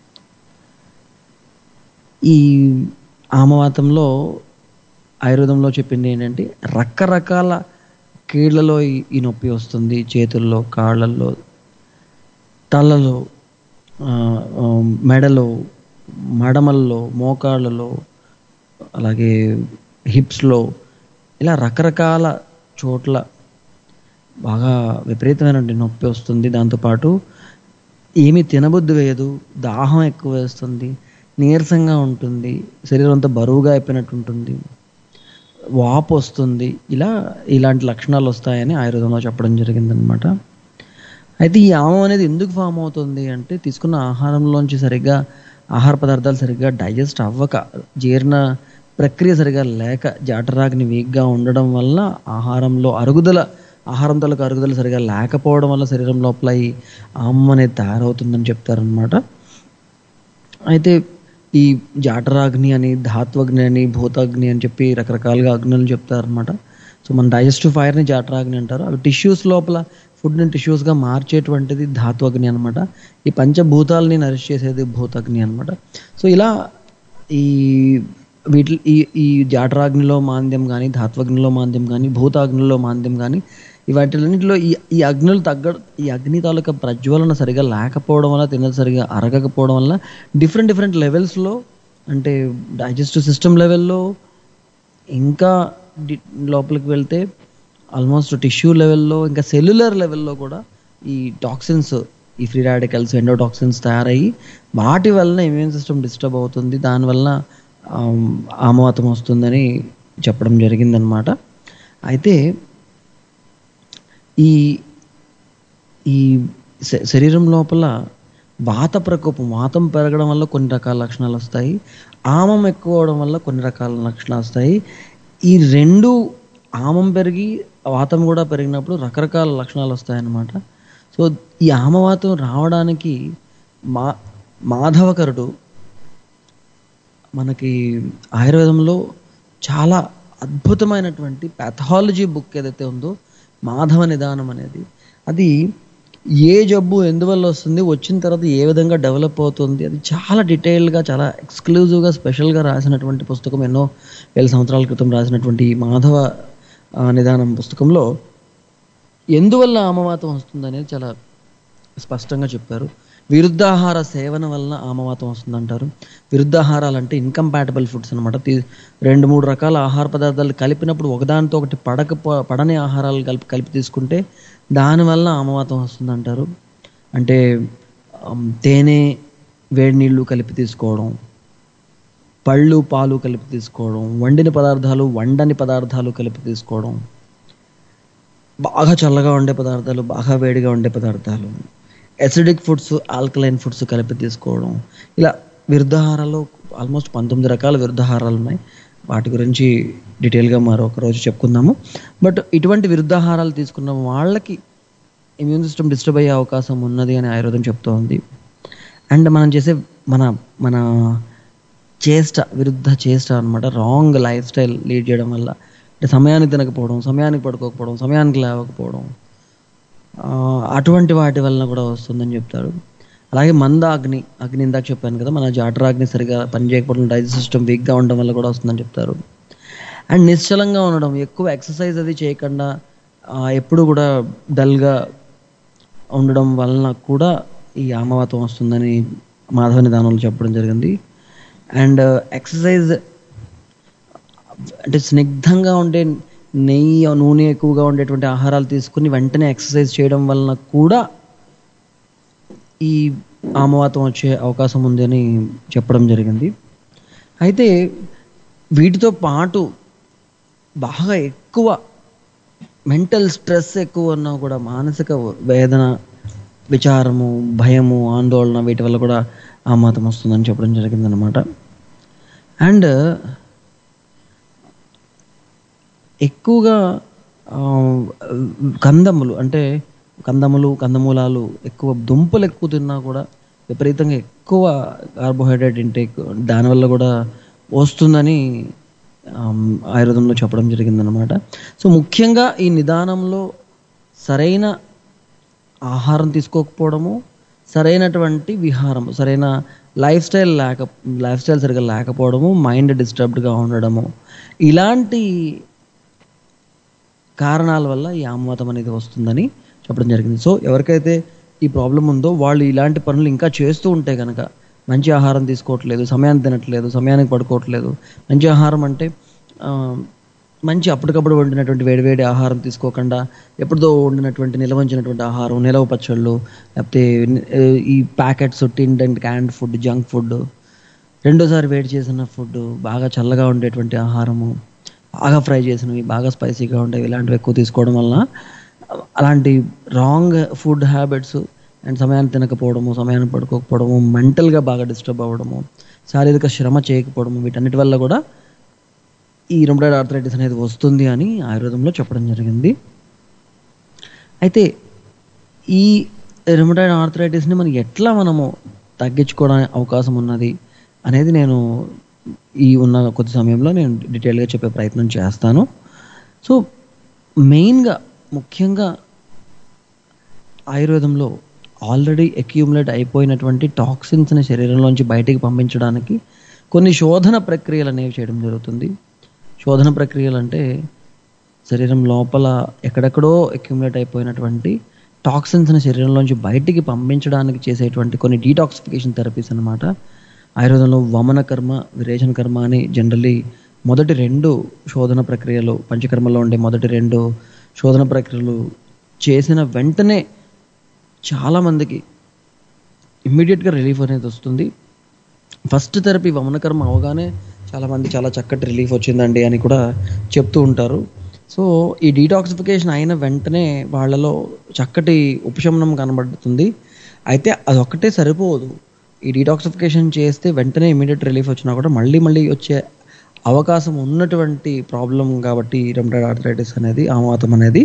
ఈ ఆమవాతంలో ఆయుర్వేదంలో చెప్పింది ఏంటంటే రకరకాల కీళ్లలో ఈ- ఈ నొప్పి వస్తుంది చేతుల్లో కాళ్ళల్లో తలలో ఆ, ఆ, మెడలో మడమల్లో మోకాళ్ళలో అలాగే హిప్స్లో ఇలా రకరకాల చోట్ల బాగా విపరీతమైనటువంటి నొప్పి వస్తుంది దాంతోపాటు ఏమీ తినబుద్ధి వేయదు దాహం ఎక్కువ వేస్తుంది నీరసంగా ఉంటుంది శరీరం అంతా బరువుగా అయిపోయినట్టు ఉంటుంది వాపు వస్తుంది ఇలా ఇలాంటి లక్షణాలు వస్తాయని ఆయుర్వేదంలో చెప్పడం జరిగిందనమాట అయితే ఈ ఆమం అనేది ఎందుకు ఫామ్ అవుతుంది అంటే తీసుకున్న ఆహారంలోంచి సరిగ్గా ఆహార పదార్థాలు సరిగ్గా డైజెస్ట్ అవ్వక జీర్ణ ప్రక్రియ సరిగా లేక జాఠరాగ్ని వీక్గా ఉండడం వల్ల ఆహారంలో అరుగుదల ఆహారం తాలూకు అరుగుదల సరిగా లేకపోవడం వల్ల శరీరం లోపల ఈ ఆమం అనేది తయారవుతుందని చెప్తారనమాట అయితే ఈ జాఠరాగ్ని అని ధాత్వగ్ని అని భూతాగ్ని అని చెప్పి రకరకాలుగా అగ్నులు చెప్తారనమాట సో మన డైజెస్టివ్ ఫైర్ని జాఠరాగ్ని అంటారు అవి టిష్యూస్ లోపల ఫుడ్ని టిష్యూస్గా మార్చేటువంటిది ధాత్వగ్ని అనమాట ఈ పంచభూతాలని నరిష్ చేసేది భూతాగ్ని అనమాట సో ఇలా ఈ వీటి ఈ ఈ జాఠరాగ్నిలో మాంద్యం కానీ ధాత్వగ్నిలో మాంద్యం కానీ భూతాగ్నిలో మాంద్యం కానీ ఈ వాటిలన్నింటిలో ఈ ఈ అగ్నులు తగ్గ ఈ అగ్ని తాలూకా ప్రజ్వలన సరిగా లేకపోవడం వల్ల తినది సరిగా అరగకపోవడం వల్ల డిఫరెంట్ డిఫరెంట్ లెవెల్స్లో అంటే డైజెస్టివ్ సిస్టమ్ లెవెల్లో ఇంకా డి- లోపలికి వెళ్తే ఆల్మోస్ట్ టిష్యూ లెవెల్లో ఇంకా సెల్యులర్ లెవెల్లో కూడా ఈ టాక్సిన్స్ ఈ ఫ్రీ రాడికల్స్ ఎండోటాక్సిన్స్ తయారయ్యి వాటి వలన ఇమ్యూన్ సిస్టమ్ డిస్టర్బ్ అవుతుంది దానివల్ల ఆమ్, ఆమవాతం వస్తుందని చెప్పడం జరిగిందనమాట అయితే ఈ ఈ శ- శరీరం లోపల వాత ప్రకోపం వాతం పెరగడం వల్ల కొన్ని రకాల లక్షణాలు వస్తాయి ఆమం ఎక్కువ అవడం వల్ల కొన్ని రకాల లక్షణాలు వస్తాయి ఈ రెండు ఆమం పెరిగి వాతం కూడా పెరిగినప్పుడు రకరకాల లక్షణాలు వస్తాయన్నమాట సో ఈ ఆమవాతం రావడానికి మా మాధవకరుడు మనకి ఆయుర్వేదంలో చాలా అద్భుతమైనటువంటి పాథాలజీ బుక్ ఏదైతే ఉందో మాధవ నిదానం అనేది అది ఏ జబ్బు ఎందువల్ల వస్తుంది వచ్చిన తర్వాత ఏ విధంగా డెవలప్ అవుతుంది అది చాలా డీటెయిల్గా చాలా ఎక్స్క్లూజివ్గా స్పెషల్గా రాసినటువంటి పుస్తకం ఎన్నో వేల సంవత్సరాల క్రితం రాసినటువంటి ఈ మాధవ ఆ, నిదానం పుస్తకంలో ఎందువల్ల ఆమవాతం వస్తుంది అనేది చాలా స్పష్టంగా చెప్పారు విరుద్ధాహార సేవన వలన ఆమవాతం వస్తుందంటారు విరుద్ధాహారాలు అంటే ఇన్కంపాటబుల్ ఫుడ్స్ అనమాట రెండు మూడు రకాల ఆహార పదార్థాలు కలిపినప్పుడు ఒకదానితో ఒకటి పడక పడని ఆహారాలు కలిపి కలిపి తీసుకుంటే దానివల్ల ఆమవాతం వస్తుందంటారు అంటే ఆమ్, తేనె వేడి నీళ్ళు కలిపి తీసుకోవడం పళ్ళు పాలు కలిపి తీసుకోవడం వండిన పదార్థాలు వండని పదార్థాలు కలిపి తీసుకోవడం బాగా చల్లగా ఉండే పదార్థాలు బాగా వేడిగా ఉండే పదార్థాలు ఎసిడిక్ ఫుడ్స్ ఆల్కలైన్ ఫుడ్స్ కలిపి తీసుకోవడం ఇలా విరుద్ధాహారాలు ఆల్మోస్ట్ పంతొమ్మిది రకాల విరుద్ధాహారాలు ఉన్నాయి వాటి గురించి డీటెయిల్గా మరొక రోజు చెప్పుకుందాము బట్ ఇటువంటి విరుద్ధాహారాలు తీసుకున్న వాళ్ళకి ఇమ్యూన్ సిస్టమ్ డిస్టర్బ్ అయ్యే అవకాశం ఉన్నది అని ఆయుర్వేదం చెప్తూ ఉంది అండ్ మనం చేసే మన మన చేష్ట విరుద్ధ చేష్ట అనమాట రాంగ్ లైఫ్ స్టైల్ లీడ్ చేయడం వల్ల అంటే సమయానికి తినకపోవడం సమయానికి పడుకోకపోవడం సమయానికి లేవకపోవడం ఆ, అటువంటి వాటి వలన కూడా వస్తుందని చెప్తారు అలాగే మంద అగ్ని అగ్ని ఇందాక చెప్పాను కదా మన జాఠరాగ్ని సరిగా పనిచేయకపోవడం డైజెస్ట్ సిస్టమ్ వీక్గా ఉండడం వల్ల కూడా వస్తుందని చెప్తారు అండ్ నిశ్చలంగా ఉండడం ఎక్కువ ఎక్సర్సైజ్ అది చేయకుండా ఆ, ఎప్పుడు కూడా డల్గా ఉండడం వలన కూడా ఈ ఆమవాతం వస్తుందని మాధవ నిదానంలో చెప్పడం జరిగింది అండ్ ఎక్సర్సైజ్ అంటే స్నిగ్ధంగా ఉండే నెయ్యి నూనె ఎక్కువగా ఉండేటువంటి ఆహారాలు తీసుకుని వెంటనే ఎక్సర్సైజ్ చేయడం వలన కూడా ఈ ఆమవాతం వచ్చే అవకాశం ఉంది అని చెప్పడం జరిగింది అయితే వీటితో పాటు బాగా ఎక్కువ మెంటల్ స్ట్రెస్ ఎక్కువ ఉన్నా కూడా మానసిక వేదన విచారము భయము ఆందోళన వీటి వల్ల కూడా ఆమాతం వస్తుందని చెప్పడం జరిగిందనమాట అండ్ ఎక్కువగా ఆ, కందములు అంటే కందములు కందమూలాలు ఎక్కువ దుంపలు ఎక్కువ తిన్నా కూడా విపరీతంగా ఎక్కువ కార్బోహైడ్రేట్ ఇంటేక్ దానివల్ల కూడా వస్తుందని ఆమ్, ఆయుర్వేదంలో చెప్పడం జరిగిందనమాట సో ముఖ్యంగా ఈ నిదానంలో సరైన ఆహారం తీసుకోకపోవడము సరైనటువంటి విహారం సరైన లైఫ్ స్టైల్ లేక లైఫ్ స్టైల్ సరిగా లేకపోవడము మైండ్ డిస్టర్బ్డ్గా ఉండడము ఇలాంటి కారణాల వల్ల ఈ ఆమవాతం అనేది వస్తుందని చెప్పడం జరిగింది సో ఎవరికైతే ఈ ప్రాబ్లం ఉందో వాళ్ళు ఇలాంటి పనులు ఇంకా చేస్తూ ఉంటే కనుక మంచి ఆహారం తీసుకోవట్లేదు సమయానికి తినట్లేదు సమయానికి పడుకోవట్లేదు మంచి ఆహారం అంటే ఆ, మంచి అప్పటికప్పుడు వండినటువంటి వేడివేడి ఆహారం తీసుకోకుండా ఎప్పుడుదో వండినటువంటి నిలవంచినటువంటి ఆహారం నిలవ పచ్చళ్ళు లేకపోతే ఆ, ఈ packets tinned and canned food junk food రెండోసారి వేడి చేసిన ఫుడ్ బాగా చల్లగా ఉండేటువంటి ఆహారము బాగా ఫ్రై చేసినవి బాగా స్పైసీగా ఉండేవి ఇలాంటివి ఎక్కువ తీసుకోవడం వలన అలాంటి రాంగ్ ఫుడ్ హ్యాబిట్స్ అండ్ సమయాన్ని తినకపోవడము సమయాన్ని పడుకోకపోవడము మెంటల్గా బాగా డిస్టర్బ్ అవ్వడము శారీరక శ్రమ చేయకపోవడము వీటన్నిటి వల్ల కూడా ఈ రొమటైడ్ ఆర్థరైటిస్ అనేది వస్తుంది అని ఆయుర్వేదంలో చెప్పడం జరిగింది అయితే ఈ రిమటైడ్ ఆర్థరైటిస్ని మనం ఎట్లా మనము తగ్గించుకోవడానికి అవకాశం ఉన్నది అనేది నేను ఈ ఉన్న కొద్ది సమయంలో నేను డీటెయిల్గా చెప్పే ప్రయత్నం చేస్తాను సో మెయిన్గా ముఖ్యంగా ఆయుర్వేదంలో ఆల్రెడీ అక్యూములేట్ అయిపోయినటువంటి టాక్సిన్స్ని శరీరంలోంచి బయటికి పంపించడానికి కొన్ని శోధన ప్రక్రియలు అనేవి చేయడం జరుగుతుంది శోధన ప్రక్రియలు అంటే శరీరం లోపల ఎక్కడెక్కడో అక్యుములేట్ అయిపోయినటువంటి టాక్సిన్స్ని శరీరంలోంచి బయటికి పంపించడానికి చేసేటువంటి కొన్ని డీటాక్సిఫికేషన్ థెరపీస్ అన్నమాట ఆయుర్వేదంలో వమన కర్మ విరేచన కర్మ అని జనరల్లీ మొదటి రెండు శోధన ప్రక్రియలు పంచకర్మలో ఉండే మొదటి రెండు శోధన ప్రక్రియలు చేసిన వెంటనే చాలామందికి ఇమ్మీడియట్గా రిలీఫ్ అనేది వస్తుంది ఫస్ట్ థెరపీ వమనకర్మ అవగానే చాలామంది చాలా చక్కటి రిలీఫ్ వచ్చిందండి అని కూడా చెప్తూ ఉంటారు సో ఈ డీటాక్సిఫికేషన్ అయిన వెంటనే వాళ్ళలో చక్కటి ఉపశమనం కనబడుతుంది అయితే అదొక్కటే సరిపోదు ఈ డీటాక్సిఫికేషన్ చేస్తే వెంటనే ఇమీడియట్ రిలీఫ్ వచ్చినా కూడా మళ్ళీ మళ్ళీ వచ్చే అవకాశం ఉన్నటువంటి ప్రాబ్లం కాబట్టి రెమటైడ్ ఆర్థరైటిస్ అనేది ఆమాతం అనేది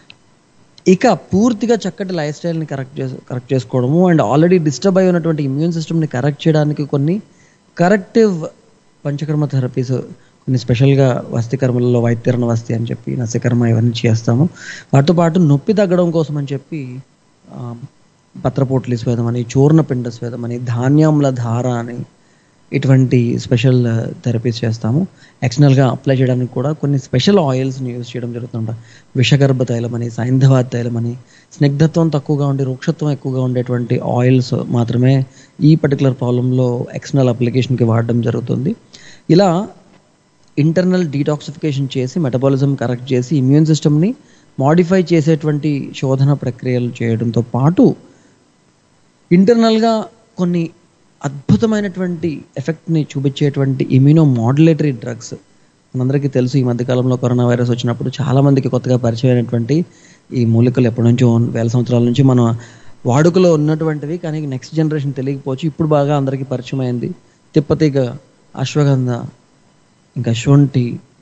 ఇక పూర్తిగా చక్కటి లైఫ్ స్టైల్ని కరెక్ట్ చేసు కరెక్ట్ చేసుకోవడము అండ్ ఆల్రెడీ డిస్టర్బ్ అయి ఉన్నటువంటి ఇమ్యూన్ సిస్టమ్ని కరెక్ట్ చేయడానికి కొన్ని కరెక్టివ్ పంచకర్మ థెరపీస్ కొన్ని స్పెషల్గా వస్తి కర్మలలో వైద్యరణ వస్తి అని చెప్పి నస్యకర్మ ఇవన్నీ చేస్తాము వాటితో పాటు నొప్పి తగ్గడం కోసం అని చెప్పి ఆ, పత్రపోట్లి స్వేదం అని చూర్ణపిండ స్వేదం అని ధాన్యాముల ధార అని ఇటువంటి స్పెషల్ థెరపీస్ చేస్తాము ఎక్స్టర్నల్గా అప్లై చేయడానికి కూడా కొన్ని స్పెషల్ ఆయిల్స్ని యూజ్ చేయడం జరుగుతుంట విషగర్భ తైలం అని సైంధవ తైలం అని స్నిగ్ధత్వం తక్కువగా ఉండి వృక్షత్వం ఎక్కువగా ఉండేటువంటి ఆయిల్స్ మాత్రమే ఈ పర్టికులర్ ప్రాబ్లంలో ఎక్స్టర్నల్ అప్లికేషన్కి వాడడం జరుగుతుంది ఇలా ఇంటర్నల్ డీటాక్సిఫికేషన్ చేసి మెటబాలిజం కరెక్ట్ చేసి ఇమ్యూన్ సిస్టమ్ని మాడిఫై చేసేటువంటి శోధన ప్రక్రియలు చేయడంతో పాటు ఇంటర్నల్గా కొన్ని అద్భుతమైనటువంటి ఎఫెక్ట్ని చూపించేటువంటి ఇమ్యూనో మాడ్యులేటరీ డ్రగ్స్ మనందరికీ తెలుసు ఈ మధ్యకాలంలో కరోనా వైరస్ వచ్చినప్పుడు చాలా మందికి కొత్తగా పరిచయం అయినటువంటి ఈ మూలికలు ఎప్పటి నుంచో వేల సంవత్సరాల నుంచి మన వాడుకలో ఉన్నటువంటివి కానీ నెక్స్ట్ జనరేషన్ తెలియకపోవచ్చు ఇప్పుడు బాగా అందరికీ పరిచయం అయింది తిప్పతీగ అశ్వగంధ ఇంకా శొంఠి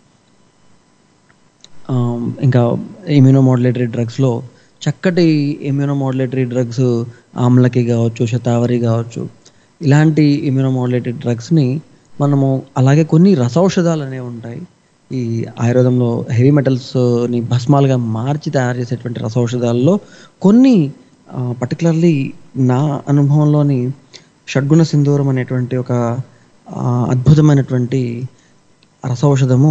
ఆమ్, ఇంకా ఇమ్యూనో మాడ్యులేటరీ డ్రగ్స్లో చక్కటి ఇమ్యూనో మాడ్యులేటరీ డ్రగ్స్ ఆమ్లకి కావచ్చు శతావరి కావచ్చు ఇలాంటి ఇమ్యూనో మాడ్యులేటరీ డ్రగ్స్ని మనము అలాగే కొన్ని రసౌషధాలు అనేవి ఉంటాయి ఈ ఆయుర్వేదంలో హెవీ మెటల్స్ని భస్మాలుగా మార్చి తయారు చేసేటువంటి రసౌషధాల్లో కొన్ని పర్టికులర్లీ నా అనుభవంలోని షడ్గుణ సింధూరం అనేటువంటి ఒక ఆ, అద్భుతమైనటువంటి రసౌషధము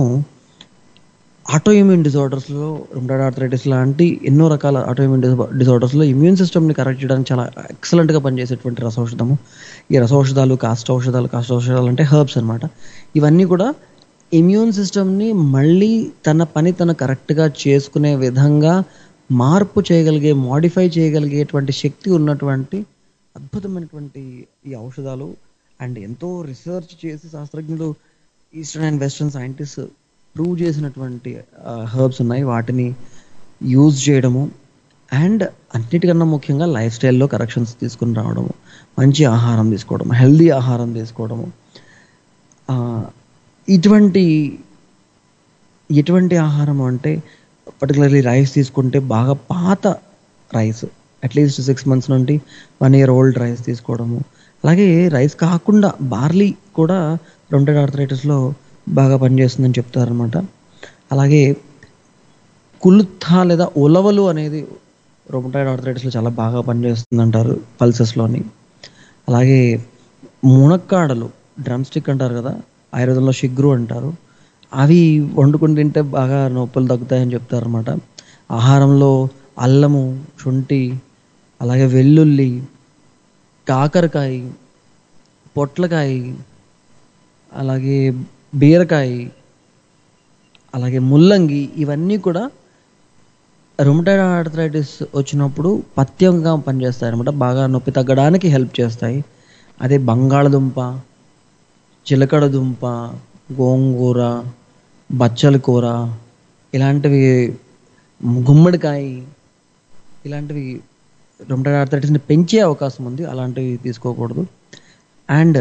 ఆటోఇమ్యూన్ డిజార్డర్స్లో రుమ్డాడ్ ఆర్థరైటిస్ లాంటి ఎన్నో రకాల ఆటోఇమ్యూన్ డిజార్డర్స్లో ఇమ్యూన్ సిస్టమ్ని కరెక్ట్ చేయడానికి చాలా ఎక్సలెంట్గా పనిచేసేటువంటి రసౌషధము ఈ రసౌషధాలు కాస్ట్ ఔషధాలు కాస్ట్ ఔషధాలు అంటే హర్బ్స్ అన్నమాట ఇవన్నీ కూడా ఇమ్యూన్ సిస్టమ్ని మళ్ళీ తన పని తన కరెక్ట్గా చేసుకునే విధంగా మార్పు చేయగలిగే మాడిఫై చేయగలిగేటువంటి శక్తి ఉన్నటువంటి అద్భుతమైనటువంటి ఈ ఔషధాలు అండ్ ఎంతో రీసెర్చ్ చేసి శాస్త్రజ్ఞులు eastern and western scientist prove చేసినటువంటి హర్బ్స్ ఉన్నాయి వాటిని యూజ్ చేయడము అండ్ అన్నిటికన్నా ముఖ్యంగా లైఫ్ స్టైల్లో కరెక్షన్స్ తీసుకుని రావడము మంచి ఆహారం తీసుకోవడం హెల్దీ ఆహారం తీసుకోవడము ఆ, ఇటువంటి ఎటువంటి ఆహారం అంటే పర్టికులర్లీ రైస్ తీసుకుంటే బాగా పాత రైస్ అట్లీస్ట్ సిక్స్ మంత్స్ నుండి వన్ ఇయర్ ఓల్డ్ రైస్ తీసుకోవడము అలాగే రైస్ కాకుండా బార్లీ కూడా రొంటెడ్ ఆర్థరైటిస్లో బాగా పనిచేస్తుందని చెప్తారనమాట అలాగే కులుత్థ లేదా ఉలవలు అనేది రొమటైడ్ ఆర్థరైటిస్లో చాలా బాగా పనిచేస్తుంది అంటారు పల్సెస్లోని అలాగే మునక్కాడలు డ్రమ్ స్టిక్ అంటారు కదా ఆయుర్వేదంలో షిగ్రు అంటారు అవి వండుకుని తింటే బాగా నొప్పులు తగ్గుతాయని చెప్తారనమాట ఆహారంలో అల్లము శుంఠి అలాగే వెల్లుల్లి కాకరకాయ పొట్లకాయ అలాగే బీరకాయ అలాగే ముల్లంగి ఇవన్నీ కూడా రుమటైడ్ ఆర్థరైటిస్ వచ్చినప్పుడు పథ్యంగా పనిచేస్తాయి అనమాట బాగా నొప్పి తగ్గడానికి హెల్ప్ చేస్తాయి అదే బంగాళదుంప చిలకడ దుంప గోంగూర బచ్చల కూర ఇలాంటివి గుమ్మడికాయ ఇలాంటివి రుమటైడ్ ఆర్థరైటిస్ని పెంచే అవకాశం ఉంది అలాంటివి తీసుకోకూడదు అండ్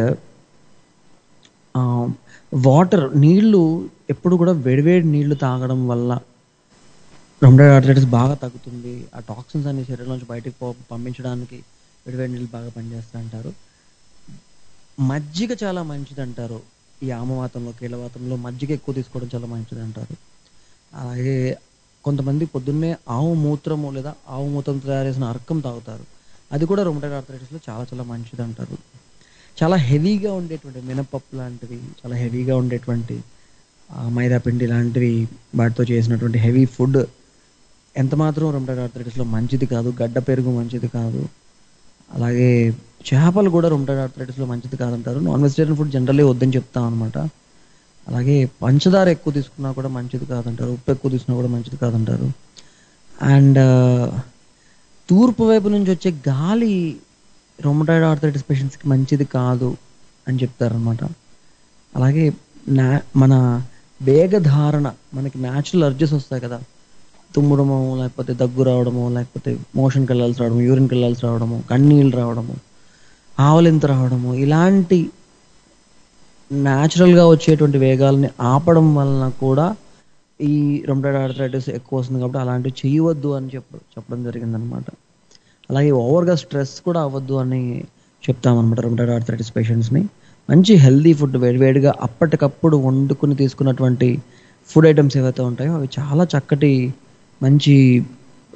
వాటర్ నీళ్లు ఎప్పుడు కూడా వేడివేడి నీళ్లు తాగడం వల్ల రొమటైడ్ ఆర్థరైటిస్ బాగా తగ్గుతుంది ఆ టాక్సిన్స్ అన్ని శరీరంలోంచి బయటకు పో పంపించడానికి వేడివేడి నీళ్ళు బాగా పనిచేస్తాయి అంటారు మజ్జిగ చాలా మంచిది అంటారు ఈ ఆమవాతంలో కీళ్ళవాతంలో మజ్జిగ ఎక్కువ తీసుకోవడం చాలా మంచిది అంటారు అలాగే కొంతమంది పొద్దున్నే ఆవు మూత్రము లేదా ఆవు మూత్రంతో తయారు చేసిన అర్కం తాగుతారు అది కూడా రొమటైడ్ ఆర్థరైటిస్లో చాలా చాలా మంచిది అంటారు చాలా హెవీగా ఉండేటువంటి మినపప్పు లాంటివి చాలా హెవీగా ఉండేటువంటి ఆ, మైదా పిండి లాంటివి వాటితో చేసినటువంటి హెవీ ఫుడ్ ఎంత మాత్రం రొమటైడ్ ఆర్థరైటిస్లో మంచిది కాదు గడ్డ పెరుగు మంచిది కాదు అలాగే చేపలు కూడా రొమటైడ్ ఆర్థరైటిస్లో మంచిది కాదంటారు నాన్ వెజిటేరియన్ ఫుడ్ జనరల్లీ వద్దని చెప్తాం అనమాట అలాగే పంచదార ఎక్కువ తీసుకున్నా కూడా మంచిది కాదంటారు ఉప్పు ఎక్కువ తీసుకున్నా కూడా మంచిది కాదంటారు అండ్ తూర్పు వైపు నుంచి వచ్చే గాలి రొమటైడ్ ఆర్థరైటిస్ పేషెంట్స్కి మంచిది కాదు అని చెప్తారనమాట అలాగే నా మన వేగధారణ మనకి న్యాచురల్ అర్జెస్ వస్తాయి కదా తుమ్మడము లేకపోతే దగ్గు రావడము లేకపోతే మోషన్కి వెళ్ళాల్సి రావడము యూరిన్కి వెళ్ళాల్సి రావడము కన్నీళ్ళు రావడము ఆవలింత రావడము ఇలాంటి న్యాచురల్గా వచ్చేటువంటి వేగాల్ని ఆపడం వలన కూడా ఈ రొమటైడ్ ఆర్థరైటిస్ ఎక్కువ వస్తుంది కాబట్టి అలాంటివి చేయవద్దు అని చెప్ప చెప్పడం జరిగిందనమాట అలాగే ఓవర్గా స్ట్రెస్ కూడా అవ్వద్దు అని చెప్తామన్నమాట రొమటైడ్ ఆర్థరైటిస్ పేషెంట్స్ని మంచి హెల్దీ ఫుడ్ వేడివేడిగా అప్పటికప్పుడు వండుకుని తీసుకున్నటువంటి ఫుడ్ ఐటమ్స్ ఏవైతే ఉంటాయో అవి చాలా చక్కటి మంచి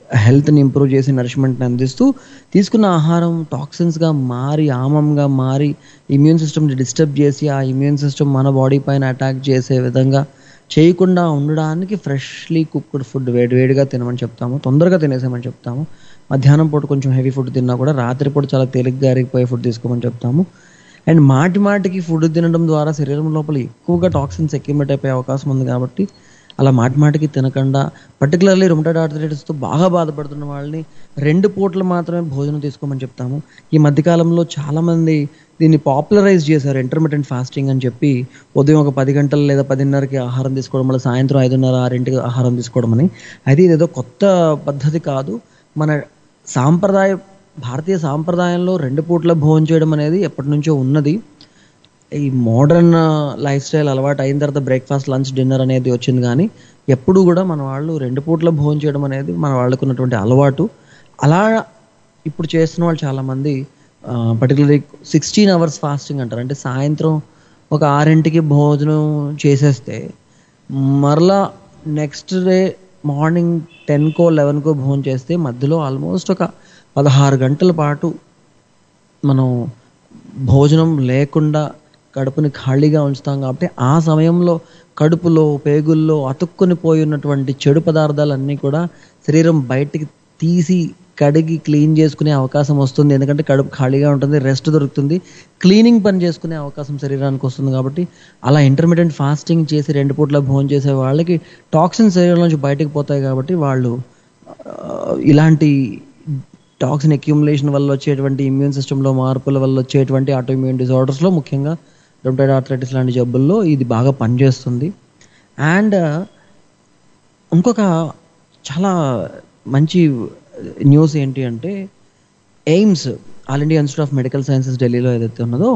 హెల్త్ని ఇంప్రూవ్ చేసి నరిష్మెంట్ని అందిస్తూ తీసుకున్న ఆహారం టాక్సిన్స్గా మారి ఆమంగా మారి ఇమ్యూన్ సిస్టమ్ని డిస్టర్బ్ చేసి ఆ ఇమ్యూన్ సిస్టమ్ మన బాడీ పైన అటాక్ చేసే విధంగా చేయకుండా ఉండడానికి ఫ్రెష్లీ కుక్డ్ ఫుడ్ వేడివేడిగా తినమని చెప్తాము తొందరగా తినేసామని చెప్తాము మధ్యాహ్నం పూట కొంచెం హెవీ ఫుడ్ తిన్నా కూడా రాత్రిపూట చాలా తేలిగ్గా అరిగిపోయే ఫుడ్ తీసుకోమని చెప్తాము అండ్ మాటి మాటికి ఫుడ్ తినడం ద్వారా శరీరం లోపల ఎక్కువగా టాక్సిన్స్ అక్యుమిలేట్ అయిపోయే అవకాశం ఉంది కాబట్టి అలా మాటి మాటికి తినకుండా పర్టికులర్లీ రుమటైడ్ ఆర్థరైటిస్తో బాగా బాధపడుతున్న వాళ్ళని రెండు పూటలు మాత్రమే భోజనం తీసుకోమని చెప్తాము ఈ మధ్యకాలంలో చాలామంది దీన్ని పాపులరైజ్ చేశారు ఇంటర్మీడియట్ ఫాస్టింగ్ అని చెప్పి ఉదయం ఒక పది గంటలు లేదా పదిన్నరకి ఆహారం తీసుకోవడం వల్ల సాయంత్రం ఐదున్నర ఆరింటికి ఆహారం తీసుకోవడం అని అయితే ఇదేదో కొత్త పద్ధతి కాదు మన సాంప్రదాయ భారతీయ సాంప్రదాయంలో రెండు పూట్ల భోజనం చేయడం అనేది ఎప్పటి నుంచో ఉన్నది ఈ మోడర్న్ లైఫ్ స్టైల్ అలవాటు అయిన తర్వాత బ్రేక్ఫాస్ట్ లంచ్ డిన్నర్ అనేది వచ్చింది కానీ ఎప్పుడు కూడా మన వాళ్ళు రెండు పూట్ల భోజనం చేయడం అనేది మన వాళ్ళకు ఉన్నటువంటి అలవాటు అలా ఇప్పుడు చేస్తున్న వాళ్ళు చాలామంది పర్టికులర్లీ సిక్స్టీన్ అవర్స్ ఫాస్టింగ్ అంటారు అంటే సాయంత్రం ఒక ఆరింటికి భోజనం చేసేస్తే మరలా నెక్స్ట్ డే మార్నింగ్ టెన్కో లెవెన్కో భోజనం చేస్తే మధ్యలో ఆల్మోస్ట్ ఒక పదహారు గంటల పాటు మనం భోజనం లేకుండా కడుపుని ఖాళీగా ఉంచుతాం కాబట్టి ఆ సమయంలో కడుపులో పేగుల్లో అతుక్కుని పోయి ఉన్నటువంటి చెడు పదార్థాలన్నీ కూడా శరీరం బయటికి తీసి కడిగి క్లీన్ చేసుకునే అవకాశం వస్తుంది ఎందుకంటే కడుపు ఖాళీగా ఉంటుంది రెస్ట్ దొరుకుతుంది క్లీనింగ్ పని చేసుకునే అవకాశం శరీరానికి వస్తుంది కాబట్టి అలా ఇంటర్మీడియట్ ఫాస్టింగ్ చేసి రెండు పూట్ల భోజనం చేసే వాళ్ళకి టాక్సిన్ శరీరం నుంచి బయటకు పోతాయి కాబట్టి వాళ్ళు ఆ, ఇలాంటి టాక్సిన్ అక్యూములేషన్ వల్ల వచ్చేటువంటి ఇమ్యూన్ సిస్టంలో మార్పుల వల్ల వచ్చేటువంటి ఆటోఇమ్యూన్ డిజార్డర్స్లో ముఖ్యంగా రొమటైడ్ ఆర్థరైటిస్ లాంటి జబ్బుల్లో ఇది బాగా పనిచేస్తుంది అండ్ ఇంకొక చాలా మంచి న్యూస్ ఏంటి అంటే AIIMS all India institute of medical sciences ఢిల్లీలో ఏదైతే ఉన్నదో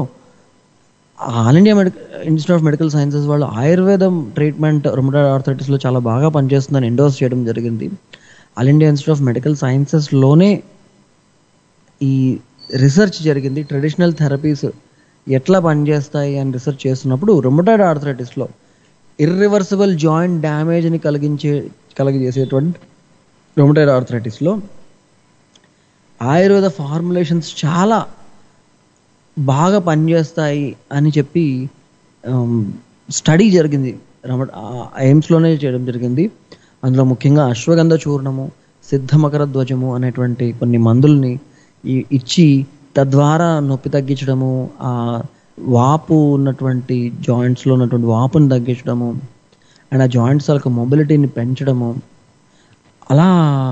all India medical institute of medical sciences వాళ్ళు ఆయుర్వేదం ట్రీట్మెంట్ రొమటైడ్ ఆర్థరైటిస్లో చాలా బాగా పనిచేస్తుందని ఎండోర్స్ చేయడం జరిగింది all India institute of medical సైన్సెస్లోనే ఈ రీసెర్చ్ జరిగింది ట్రెడిషనల్ థెరపీస్ ఎట్లా పనిచేస్తాయి అని రీసెర్చ్ చేస్తున్నప్పుడు రొమటైడ్ ఆర్థరైటిస్లో ఇర్రివర్సిబుల్ జాయింట్ డ్యామేజ్ని కలిగించే కలిగజేసేటువంటి రొమటైడ్ ఆర్థరైటిస్లో ఆయుర్వేద ఫార్ములేషన్స్ చాలా బాగా పనిచేస్తాయి అని చెప్పి స్టడీ జరిగింది రమ ఎయిమ్స్లోనే చేయడం జరిగింది అందులో ముఖ్యంగా అశ్వగంధ చూర్ణము సిద్ధమకర ధ్వజము అనేటువంటి కొన్ని మందుల్ని ఈ- ఇచ్చి తద్వారా నొప్పి తగ్గించడము ఆ వాపు ఉన్నటువంటి జాయింట్స్లో ఉన్నటువంటి వాపుని తగ్గించడము అండ్ ఆ జాయింట్స్ యొక్క మొబిలిటీని పెంచడము అలా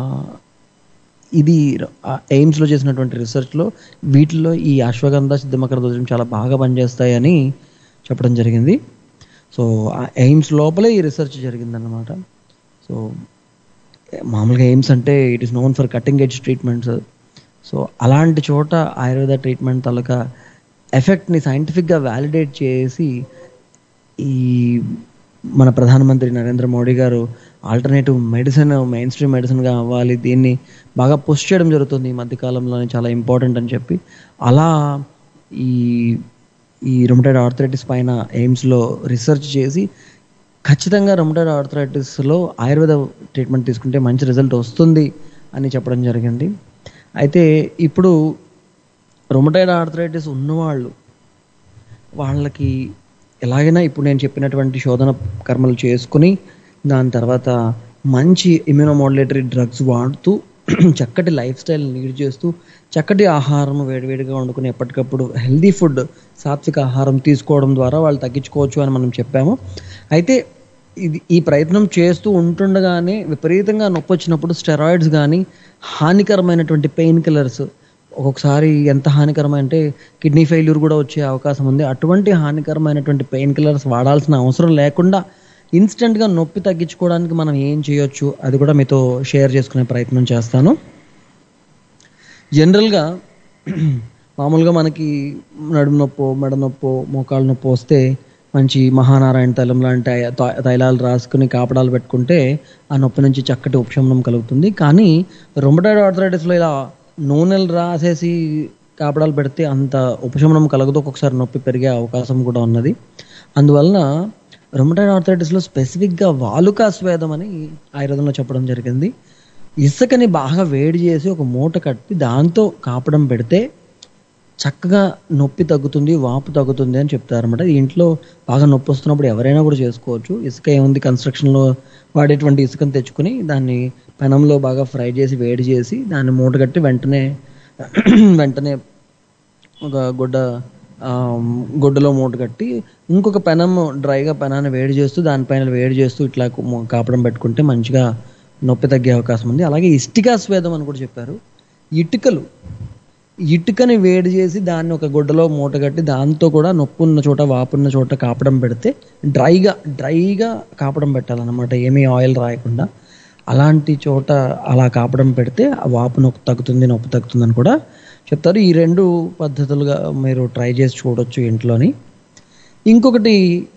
ఇది ఎయిమ్స్లో చేసినటువంటి రీసెర్చ్లో వీటిల్లో ఈ అశ్వగంధ సిద్ధమకర ధ్వజం చాలా బాగా పనిచేస్తాయని చెప్పడం జరిగింది సో ఆ ఎయిమ్స్ లోపలే ఈ రీసెర్చ్ జరిగిందన్నమాట సో మామూలుగా ఎయిమ్స్ అంటే it is known for cutting edge treatments so అలాంటి చోట ఆయుర్వేద ట్రీట్మెంట్ తాలూకా ఎఫెక్ట్ని సైంటిఫిక్గా వ్యాలిడేట్ చేసి ఈ మన ప్రధానమంత్రి Narendra Modi garu alternative medicine mainstream మెడిసిన్గా అవ్వాలి దీన్ని బాగా పుష్ చేయడం జరుగుతుంది ఈ మధ్యకాలంలోనే చాలా ఇంపార్టెంట్ అని చెప్పి అలా ఈ ఈ రొమటైడ్ ఆర్థరైటిస్ పైన ఎయిమ్స్లో రీసెర్చ్ చేసి ఖచ్చితంగా రొమటైడ్ ఆర్థరైటిస్లో ఆయుర్వేద ట్రీట్మెంట్ తీసుకుంటే మంచి రిజల్ట్ వస్తుంది అని చెప్పడం జరిగింది అయితే ఇప్పుడు రొమటైడ్ ఆర్థరైటిస్ ఉన్నవాళ్ళు వాళ్ళకి ఎలాగైనా ఇప్పుడు నేను చెప్పినటువంటి శోధన కర్మలు చేసుకుని దాని తర్వాత మంచి ఇమ్యూనోమోడ్యులేటరీ డ్రగ్స్ వాడుతూ చక్కటి లైఫ్ స్టైల్ లీడ్ చేస్తూ చక్కటి ఆహారం వేడివేడిగా వండుకుని ఎప్పటికప్పుడు హెల్దీ ఫుడ్ సాత్విక ఆహారం తీసుకోవడం ద్వారా వాళ్ళు తగ్గించుకోవచ్చు అని మనం చెప్పాము అయితే ఇది ఈ ప్రయత్నం చేస్తూ ఉంటుండగానే విపరీతంగా నొప్పి వచ్చినప్పుడు స్టెరాయిడ్స్ కానీ హానికరమైనటువంటి పెయిన్ కిల్లర్స్ ఒక్కొక్కసారి ఎంత హానికరమైన అంటే కిడ్నీ ఫెయిల్యూర్ కూడా వచ్చే అవకాశం ఉంది అటువంటి హానికరమైనటువంటి పెయిన్ కిల్లర్స్ వాడాల్సిన అవసరం లేకుండా ఇన్స్టెంట్గా నొప్పి తగ్గించుకోవడానికి మనం ఏం చేయొచ్చు అది కూడా మీతో షేర్ చేసుకునే ప్రయత్నం చేస్తాను జనరల్గా మామూలుగా మనకి నడుము నొప్పో మెడ నొప్పో మోకాళ్ళ నొప్పి వస్తే మంచి మహానారాయణ తైలం లాంటి తై- తైలాలు రాసుకుని కాపడాలు పెట్టుకుంటే ఆ నొప్పి నుంచి చక్కటి ఉపశమనం కలుగుతుంది కానీ రొమటైడ్ ఆర్థరైటిస్లో ఇలా నూనెలు రాసేసి కాపడాలు పెడితే అంత ఉపశమనం కలగదు ఒక్కొక్కసారి నొప్పి పెరిగే అవకాశం కూడా ఉన్నది అందువలన రొమటైడ్ ఆర్థరైటిస్లో స్పెసిఫిక్గా వాలుకా స్వేదం అని ఆయుర్వేదంలో చెప్పడం జరిగింది ఇసుకని బాగా వేడి చేసి ఒక మూట కట్టి దాంతో కాపడం పెడితే చక్కగా నొప్పి తగ్గుతుంది వాపు తగ్గుతుంది అని చెప్తారు అనమాట ఇంట్లో బాగా నొప్పి వస్తున్నప్పుడు ఎవరైనా కూడా చేసుకోవచ్చు ఇసుక ఏముంది కన్స్ట్రక్షన్లో వాడేటువంటి ఇసుకను తెచ్చుకుని దాన్ని పెనంలో బాగా ఫ్రై చేసి వేడి చేసి దాన్ని మూట కట్టి వెంటనే వెంటనే ఒక గుడ్డ ఆ, గుడ్డలో మూట కట్టి ఇంకొక పెనం డ్రైగా పెనాన్ని వేడి చేస్తూ దానిపైన వేడి చేస్తూ ఇట్లా కు- కాపడం పెట్టుకుంటే మంచిగా నొప్పి తగ్గే అవకాశం ఉంది అలాగే ఇష్టికా స్వేదం అని కూడా చెప్పారు ఇటుకలు ఇటుకని వేడి చేసి దాన్ని ఒక గుడ్డలో మూట కట్టి దాంతో కూడా నొప్పి ఉన్న చోట వాపున్న చోట కాపడం పెడితే డ్రైగా డ్రైగా కాపడం పెట్టాలన్నమాట ఏమీ ఆయిల్ రాయకుండా అలాంటి చోట అలా కాపడం పెడితే ఆ వాపు నొప్పి తగ్గుతుంది నొప్పి తగ్గుతుంది అని కూడా చెప్తారు ఈ రెండు పద్ధతులుగా మీరు ట్రై చేసి చూడొచ్చు ఇంట్లోని ఇంకొకటి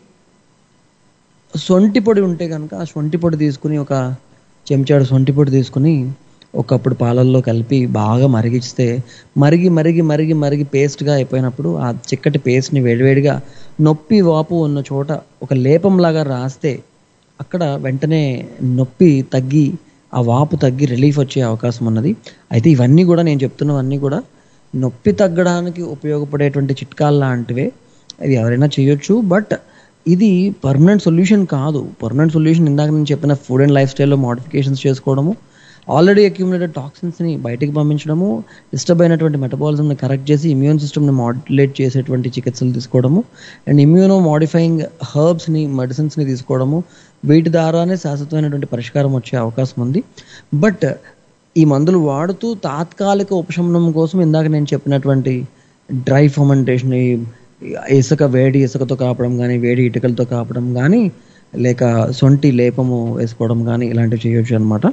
సొంటి పొడి ఉంటే కనుక ఆ సొంటి పొడి తీసుకుని ఒక చెంచాడు సొంటి పొడి తీసుకుని ఒకప్పుడు పాలల్లో కలిపి బాగా మరిగిస్తే మరిగి మరిగి మరిగి మరిగి పేస్ట్గా అయిపోయినప్పుడు ఆ చిక్కటి పేస్ట్ని వేడివేడిగా నొప్పి వాపు ఉన్న చోట ఒక లేపంలాగా రాస్తే అక్కడ వెంటనే నొప్పి తగ్గి ఆ వాపు తగ్గి రిలీఫ్ వచ్చే అవకాశం ఉన్నది అయితే ఇవన్నీ కూడా నేను చెప్తున్నవన్నీ కూడా నొప్పి తగ్గడానికి ఉపయోగపడేటువంటి చిట్కాలు లాంటివే ఇవి ఎవరైనా చేయొచ్చు బట్ ఇది పర్మనెంట్ సొల్యూషన్ కాదు పర్మనెంట్ సొల్యూషన్ ఇందాక నేను చెప్పిన ఫుడ్ అండ్ లైఫ్ స్టైల్లో మోడిఫికేషన్స్ చేసుకోవడము ఆల్రెడీ అక్యూములేటెడ్ టాక్సిన్స్ని బయటికి పంపించడము డిస్టర్బ్ అయినటువంటి మెటబాలిజంని కరెక్ట్ చేసి ఇమ్యూన్ సిస్టమ్ని మాడ్యులేట్ చేసేటువంటి చికిత్సలు తీసుకోవడము అండ్ ఇమ్యూనో మాడిఫైయింగ్ హర్బ్స్ని మెడిసిన్స్ని తీసుకోవడము వీటి ద్వారానే శాశ్వతమైనటువంటి పరిష్కారం వచ్చే అవకాశం ఉంది బట్ ఈ మందులు వాడుతూ తాత్కాలిక ఉపశమనం కోసం ఇందాక నేను చెప్పినటువంటి డ్రై ఫర్మెంటేషన్ ఇసుక వేడి ఇసుకతో కాపడం కానీ వేడి ఇటుకలతో కాపడం కానీ లేక సొంటి లేపము వేసుకోవడం కానీ ఇలాంటివి చేయొచ్చు అనమాట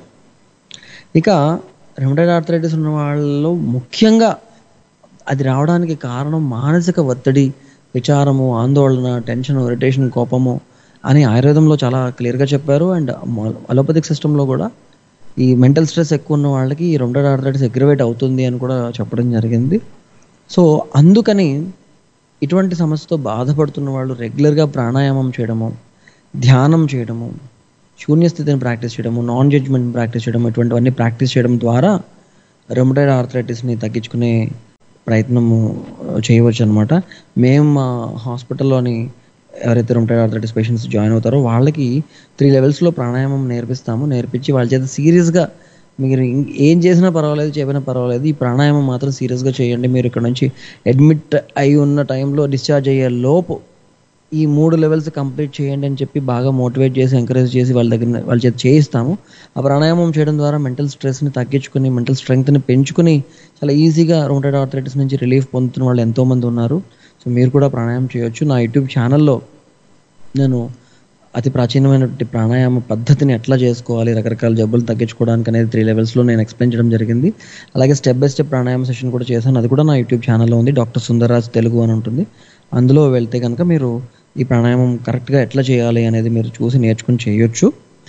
ఇక రెమటైడ్ ఆర్థరైటిస్ ఉన్న వాళ్ళలో ముఖ్యంగా అది రావడానికి కారణం మానసిక ఒత్తిడి విచారము ఆందోళన టెన్షన్ ఇరిటేషన్ కోపము అని ఆయుర్వేదంలో చాలా క్లియర్గా చెప్పారు అండ్ అలోపతిక్ సిస్టంలో కూడా ఈ మెంటల్ స్ట్రెస్ ఎక్కువ ఉన్న వాళ్ళకి ఈ రొమటైడ్ ఆర్థరైటిస్ అగ్రివేట్ అవుతుంది అని కూడా చెప్పడం జరిగింది సో అందుకని ఇటువంటి సమస్యతో బాధపడుతున్న వాళ్ళు రెగ్యులర్గా ప్రాణాయామం చేయడము ధ్యానం చేయడము శూన్య స్థితిని ప్రాక్టీస్ చేయడము నాన్ జడ్జ్మెంట్ ప్రాక్టీస్ చేయడం ఇటువంటివన్నీ ప్రాక్టీస్ చేయడం ద్వారా రెమటైడ్ ఆర్థరైటిస్ని తగ్గించుకునే ప్రయత్నము చేయవచ్చు అనమాట మేము మా హాస్పిటల్లోని ఎవరైతే రెమటైడ్ ఆర్థరైటిస్ పేషెంట్స్ జాయిన్ అవుతారో వాళ్ళకి త్రీ లెవెల్స్లో ప్రాణాయామం నేర్పిస్తాము నేర్పించి వాళ్ళ చేత సీరియస్గా మీరు ఇం- ఏం చేసినా పర్వాలేదు చెప్పినా పర్వాలేదు ఈ ప్రాణాయామం మాత్రం సీరియస్గా చేయండి మీరు ఇక్కడ నుంచి అడ్మిట్ అయి ఉన్న టైంలో డిశ్చార్జ్ అయ్యే లోపు ఈ మూడు లెవెల్స్ కంప్లీట్ చేయండి అని చెప్పి బాగా మోటివేట్ చేసి ఎంకరేజ్ చేసి వాళ్ళ దగ్గర వాళ్ళ చేత చేయిస్తాము ఆ ప్రాణాయామం చేయడం ద్వారా మెంటల్ స్ట్రెస్ని తగ్గించుకుని మెంటల్ స్ట్రెంగ్త్ని పెంచుకుని చాలా ఈజీగా రొమటైడ్ ఆర్థరైటిస్ నుంచి రిలీఫ్ పొందుతున్న వాళ్ళు ఎంతోమంది ఉన్నారు సో మీరు కూడా ప్రాణాయామం చేయొచ్చు నా యూట్యూబ్ ఛానల్లో నేను అతి ప్రాచీనమైనటువంటి ప్రాణాయామ పద్ధతిని ఎట్లా చేసుకోవాలి రకరకాల జబ్బులు తగ్గించుకోవడానికి అనేది త్రీ లెవెల్స్లో నేను ఎక్స్ప్లెయిన్ చేయడం జరిగింది అలాగే step by step pranayama session కూడా చేశాను అది కూడా నా యూట్యూబ్ ఛానల్లో ఉంది డాక్టర్ సుందర్రాజ్ తెలుగు అని ఉంటుంది అందులో వెళ్తే కనుక మీరు ఈ ప్రాణాయామం కరెక్ట్గా ఎట్లా చేయాలి అనేది మీరు చూసి నేర్చుకుని చేయొచ్చు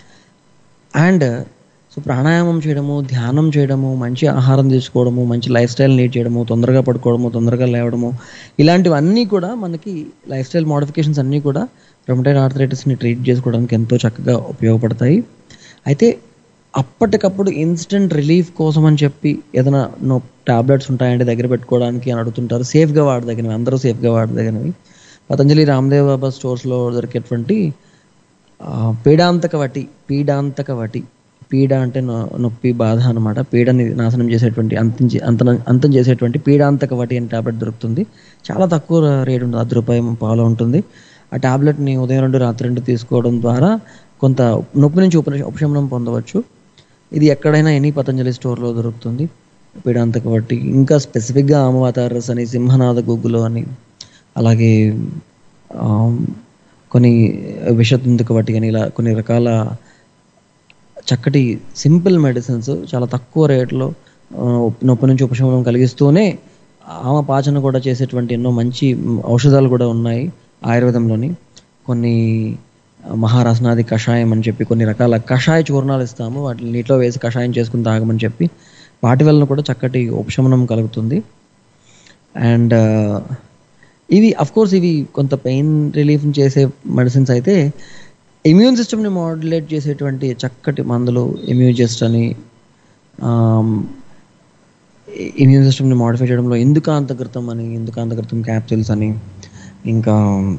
అండ్ సో ప్రాణాయామం చేయడము ధ్యానం చేయడము మంచి ఆహారం తీసుకోవడము మంచి లైఫ్ స్టైల్ లీడ్ చేయడము తొందరగా పడుకోవడము తొందరగా లేవడము ఇలాంటివన్నీ కూడా మనకి లైఫ్ స్టైల్ మోడిఫికేషన్స్ అన్నీ కూడా రొమటైడ్ ఆర్థరైటిస్ని ట్రీట్ చేసుకోవడానికి ఎంతో చక్కగా ఉపయోగపడతాయి అయితే అప్పటికప్పుడు ఇన్స్టెంట్ రిలీఫ్ కోసం అని చెప్పి ఏదైనా నో టాబ్లెట్స్ ఉంటాయండి దగ్గర పెట్టుకోవడానికి అని అడుగుతుంటారు సేఫ్గా వాడదగినవి అందరూ సేఫ్గా వాడదగినవి పతంజలి రామ్దేవ్ బాబా స్టోర్స్లో దొరికేటువంటి ఆ, పీడాంతక వటి పీడాంతక వటి పీడ అంటే నొ- నొప్పి బాధ అనమాట పీడని నాశనం చేసేటువంటి అంతం చే- అంతం అంతం చేసేటువంటి పీడాంతక వటి అనే టాబ్లెట్ దొరుకుతుంది చాలా తక్కువ రేట్ ఉంటుంది అర్ధ రూపాయి పాలో ఉంటుంది ఆ టాబ్లెట్ని ఉదయం రెండు రాత్రి రెండు తీసుకోవడం ద్వారా కొంత నొప్పి నుంచి ఉప ఉపశమనం పొందవచ్చు ఇది ఎక్కడైనా ఎనీ పతంజలి స్టోర్లో దొరుకుతుంది పీడాంతక వట్టి ఇంకా స్పెసిఫిక్గా ఆమవాతారస్ అని సింహనాథ గుగ్గులు అని అలాగే ఆ, కొన్ని విషతుందుక వట్టి అని ఇలా కొన్ని రకాల చక్కటి సింపుల్ మెడిసిన్స్ చాలా తక్కువ రేట్లో ఆ, నొప్పి నుంచి ఉపశమనం కలిగిస్తూనే ఆమ పాచన కూడా చేసేటువంటి ఎన్నో మంచి ఔషధాలు కూడా ఉన్నాయి ఆయుర్వేదంలోని కొన్ని మహారసనాది కషాయం అని చెప్పి కొన్ని రకాల కషాయ చూర్ణాలు ఇస్తాము వాటిని నీటిలో వేసి కషాయం చేసుకుని తాగమని చెప్పి వాటి వలన కూడా చక్కటి ఉపశమనం కలుగుతుంది అండ్ ఇవి అఫ్ కోర్స్ ఇవి కొంత పెయిన్ రిలీఫ్ చేసే మెడిసిన్స్ అయితే ఇమ్యూన్ సిస్టమ్ని మాడ్యులేట్ చేసేటువంటి చక్కటి మందులు ఇమ్యూజెస్ట్ అని ఇమ్యూన్ సిస్టమ్ని మాడిఫై చేయడంలో ఎందుకాంతకృతం అని ఎందుకాంతకృతం క్యాప్సిల్స్ అని ఇంకా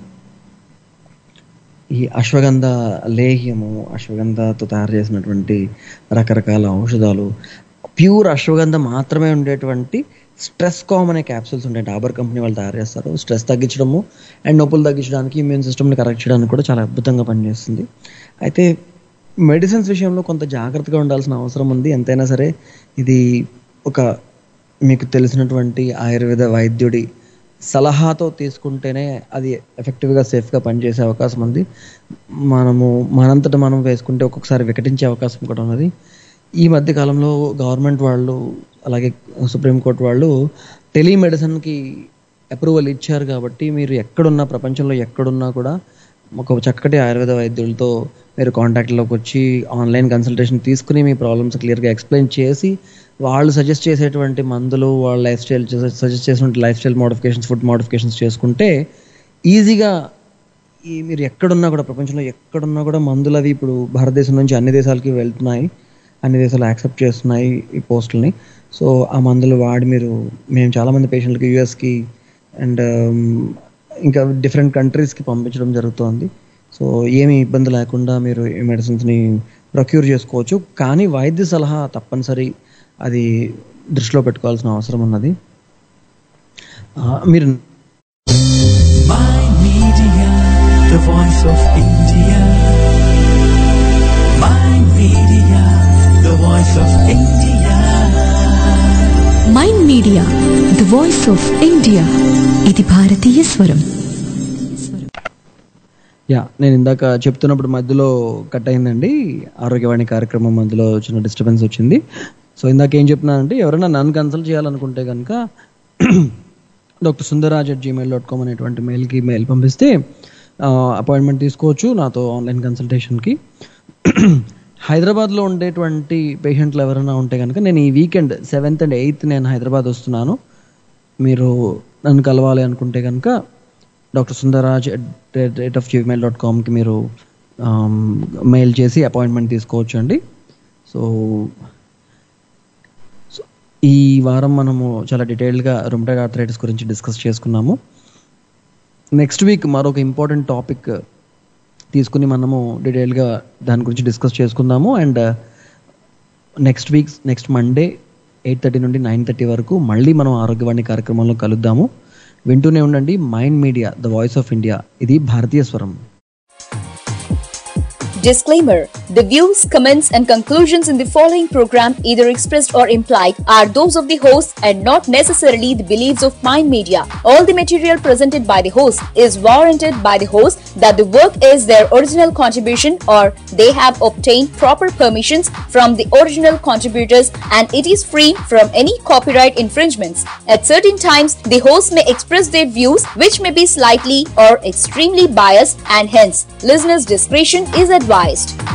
ఈ అశ్వగంధ లేహ్యము అశ్వగంధతో తయారు చేసినటువంటి రకరకాల ఔషధాలు ప్యూర్ అశ్వగంధ మాత్రమే ఉండేటువంటి స్ట్రెస్ కామ్ అనే క్యాప్సూల్స్ ఉంటాయి డాబర్ కంపెనీ వాళ్ళు తయారు చేస్తారు స్ట్రెస్ తగ్గించడము అండ్ నొప్పులు తగ్గించడానికి ఇమ్యూన్ సిస్టమ్ని కరెక్ట్ చేయడానికి కూడా చాలా అద్భుతంగా పనిచేస్తుంది అయితే మెడిసిన్స్ విషయంలో కొంత జాగ్రత్తగా ఉండాల్సిన అవసరం ఉంది ఎంతైనా సరే ఇది ఒక మీకు తెలిసినటువంటి ఆయుర్వేద వైద్యుడి సలహాతో తీసుకుంటేనే అది ఎఫెక్టివ్గా సేఫ్గా పనిచేసే అవకాశం ఉంది మనము మనంతట మనం వేసుకుంటే ఒక్కొక్కసారి వికటించే అవకాశం కూడా ఉన్నది ఈ మధ్య కాలంలో గవర్నమెంట్ వాళ్ళు అలాగే సుప్రీంకోర్టు వాళ్ళు టెలిమెడిసిన్కి అప్రూవల్ ఇచ్చారు కాబట్టి మీరు ఎక్కడున్నా ప్రపంచంలో ఎక్కడున్నా కూడా ఒక చక్కటి ఆయుర్వేద వైద్యులతో మీరు కాంటాక్ట్లోకి వచ్చి ఆన్లైన్ కన్సల్టేషన్ తీసుకుని మీ ప్రాబ్లమ్స్ క్లియర్గా ఎక్స్ప్లెయిన్ చేసి వాళ్ళు సజెస్ట్ చేసేటువంటి మందులు వాళ్ళ లైఫ్ స్టైల్ సజెస్ట్ చేసినటువంటి life style modifications food modifications చేసుకుంటే ఈజీగా ఈ మీరు ఎక్కడున్నా కూడా ప్రపంచంలో ఎక్కడున్నా కూడా మందులు అవి ఇప్పుడు భారతదేశం నుంచి అన్ని దేశాలకి వెళ్తున్నాయి అన్ని దేశాలు యాక్సెప్ట్ చేస్తున్నాయి ఈ పోస్టుల్ని సో ఆ మందులు వాడి మీరు మేము చాలామంది పేషెంట్లకి యూఎస్కి అండ్ ఇంకా డిఫరెంట్ కంట్రీస్కి పంపించడం జరుగుతోంది సో ఏమీ ఇబ్బంది లేకుండా మీరు ఈ మెడిసిన్స్ని ప్రొక్యూర్ చేసుకోవచ్చు కానీ వైద్య సలహా తప్పనిసరి అది దృష్టిలో పెట్టుకోవాల్సిన అవసరం ఉన్నది ఆ, మీరు Mind Media, the voice of India. Mind Media, the voice of India. Mind media the voice of India ఇది భారతీయ స్వరం యా నేను ఇందాక చెప్తున్నప్పుడు మధ్యలో కట్ అయిందండి ఆరోగ్యవాణి కార్యక్రమం మధ్యలో చిన్న డిస్టర్బెన్స్ వచ్చింది సో ఇందాక ఏం చెప్తున్నానంటే ఎవరైనా నన్ను కన్సల్ట్ చేయాలనుకుంటే కనుక doctor Sundaraj at Gmail dot com అనేటువంటి మెయిల్కి మెయిల్ పంపిస్తే అపాయింట్మెంట్ తీసుకోవచ్చు నాతో ఆన్లైన్ కన్సల్టేషన్కి హైదరాబాద్లో ఉండేటువంటి పేషెంట్లు ఎవరైనా ఉంటే కనుక నేను ఈ వీకెండ్ సెవెంత్ అండ్ ఎయిత్ నేను హైదరాబాద్ వస్తున్నాను మీరు నన్ను కలవాలి అనుకుంటే కనుక doctor Sundaraj at rate of Gmail dot కామ్కి మీరు మెయిల్ చేసి అపాయింట్మెంట్ తీసుకోవచ్చు అండి సో సో ఈ వారం మనము చాలా డీటెయిల్డ్గా రుమటైడ్ ఆర్థరైటిస్ గురించి డిస్కస్ చేసుకున్నాము నెక్స్ట్ వీక్ మరొక ఇంపార్టెంట్ టాపిక్ తీసుకుని మనము డీటెయిల్గా దాని గురించి డిస్కస్ చేసుకుందాము and next week next Monday eight thirty నుండి నైన్ థర్టీ వరకు మళ్ళీ మనం ఆరోగ్యవాణి కార్యక్రమంలో కలుద్దాము వింటూనే ఉండండి mind media the voice of India ఇది భారతీయ స్వరం Disclaimer The views, comments, and conclusions in the following program, either expressed or implied, are those of the host and not necessarily the beliefs of Mind Media. All the material presented by the host is warranted by the host that the work is their original contribution or they have obtained proper permissions from the original contributors and it is free from any copyright infringements. At certain times, the host may express their views which may be slightly or extremely biased and hence listeners' discretion is advised.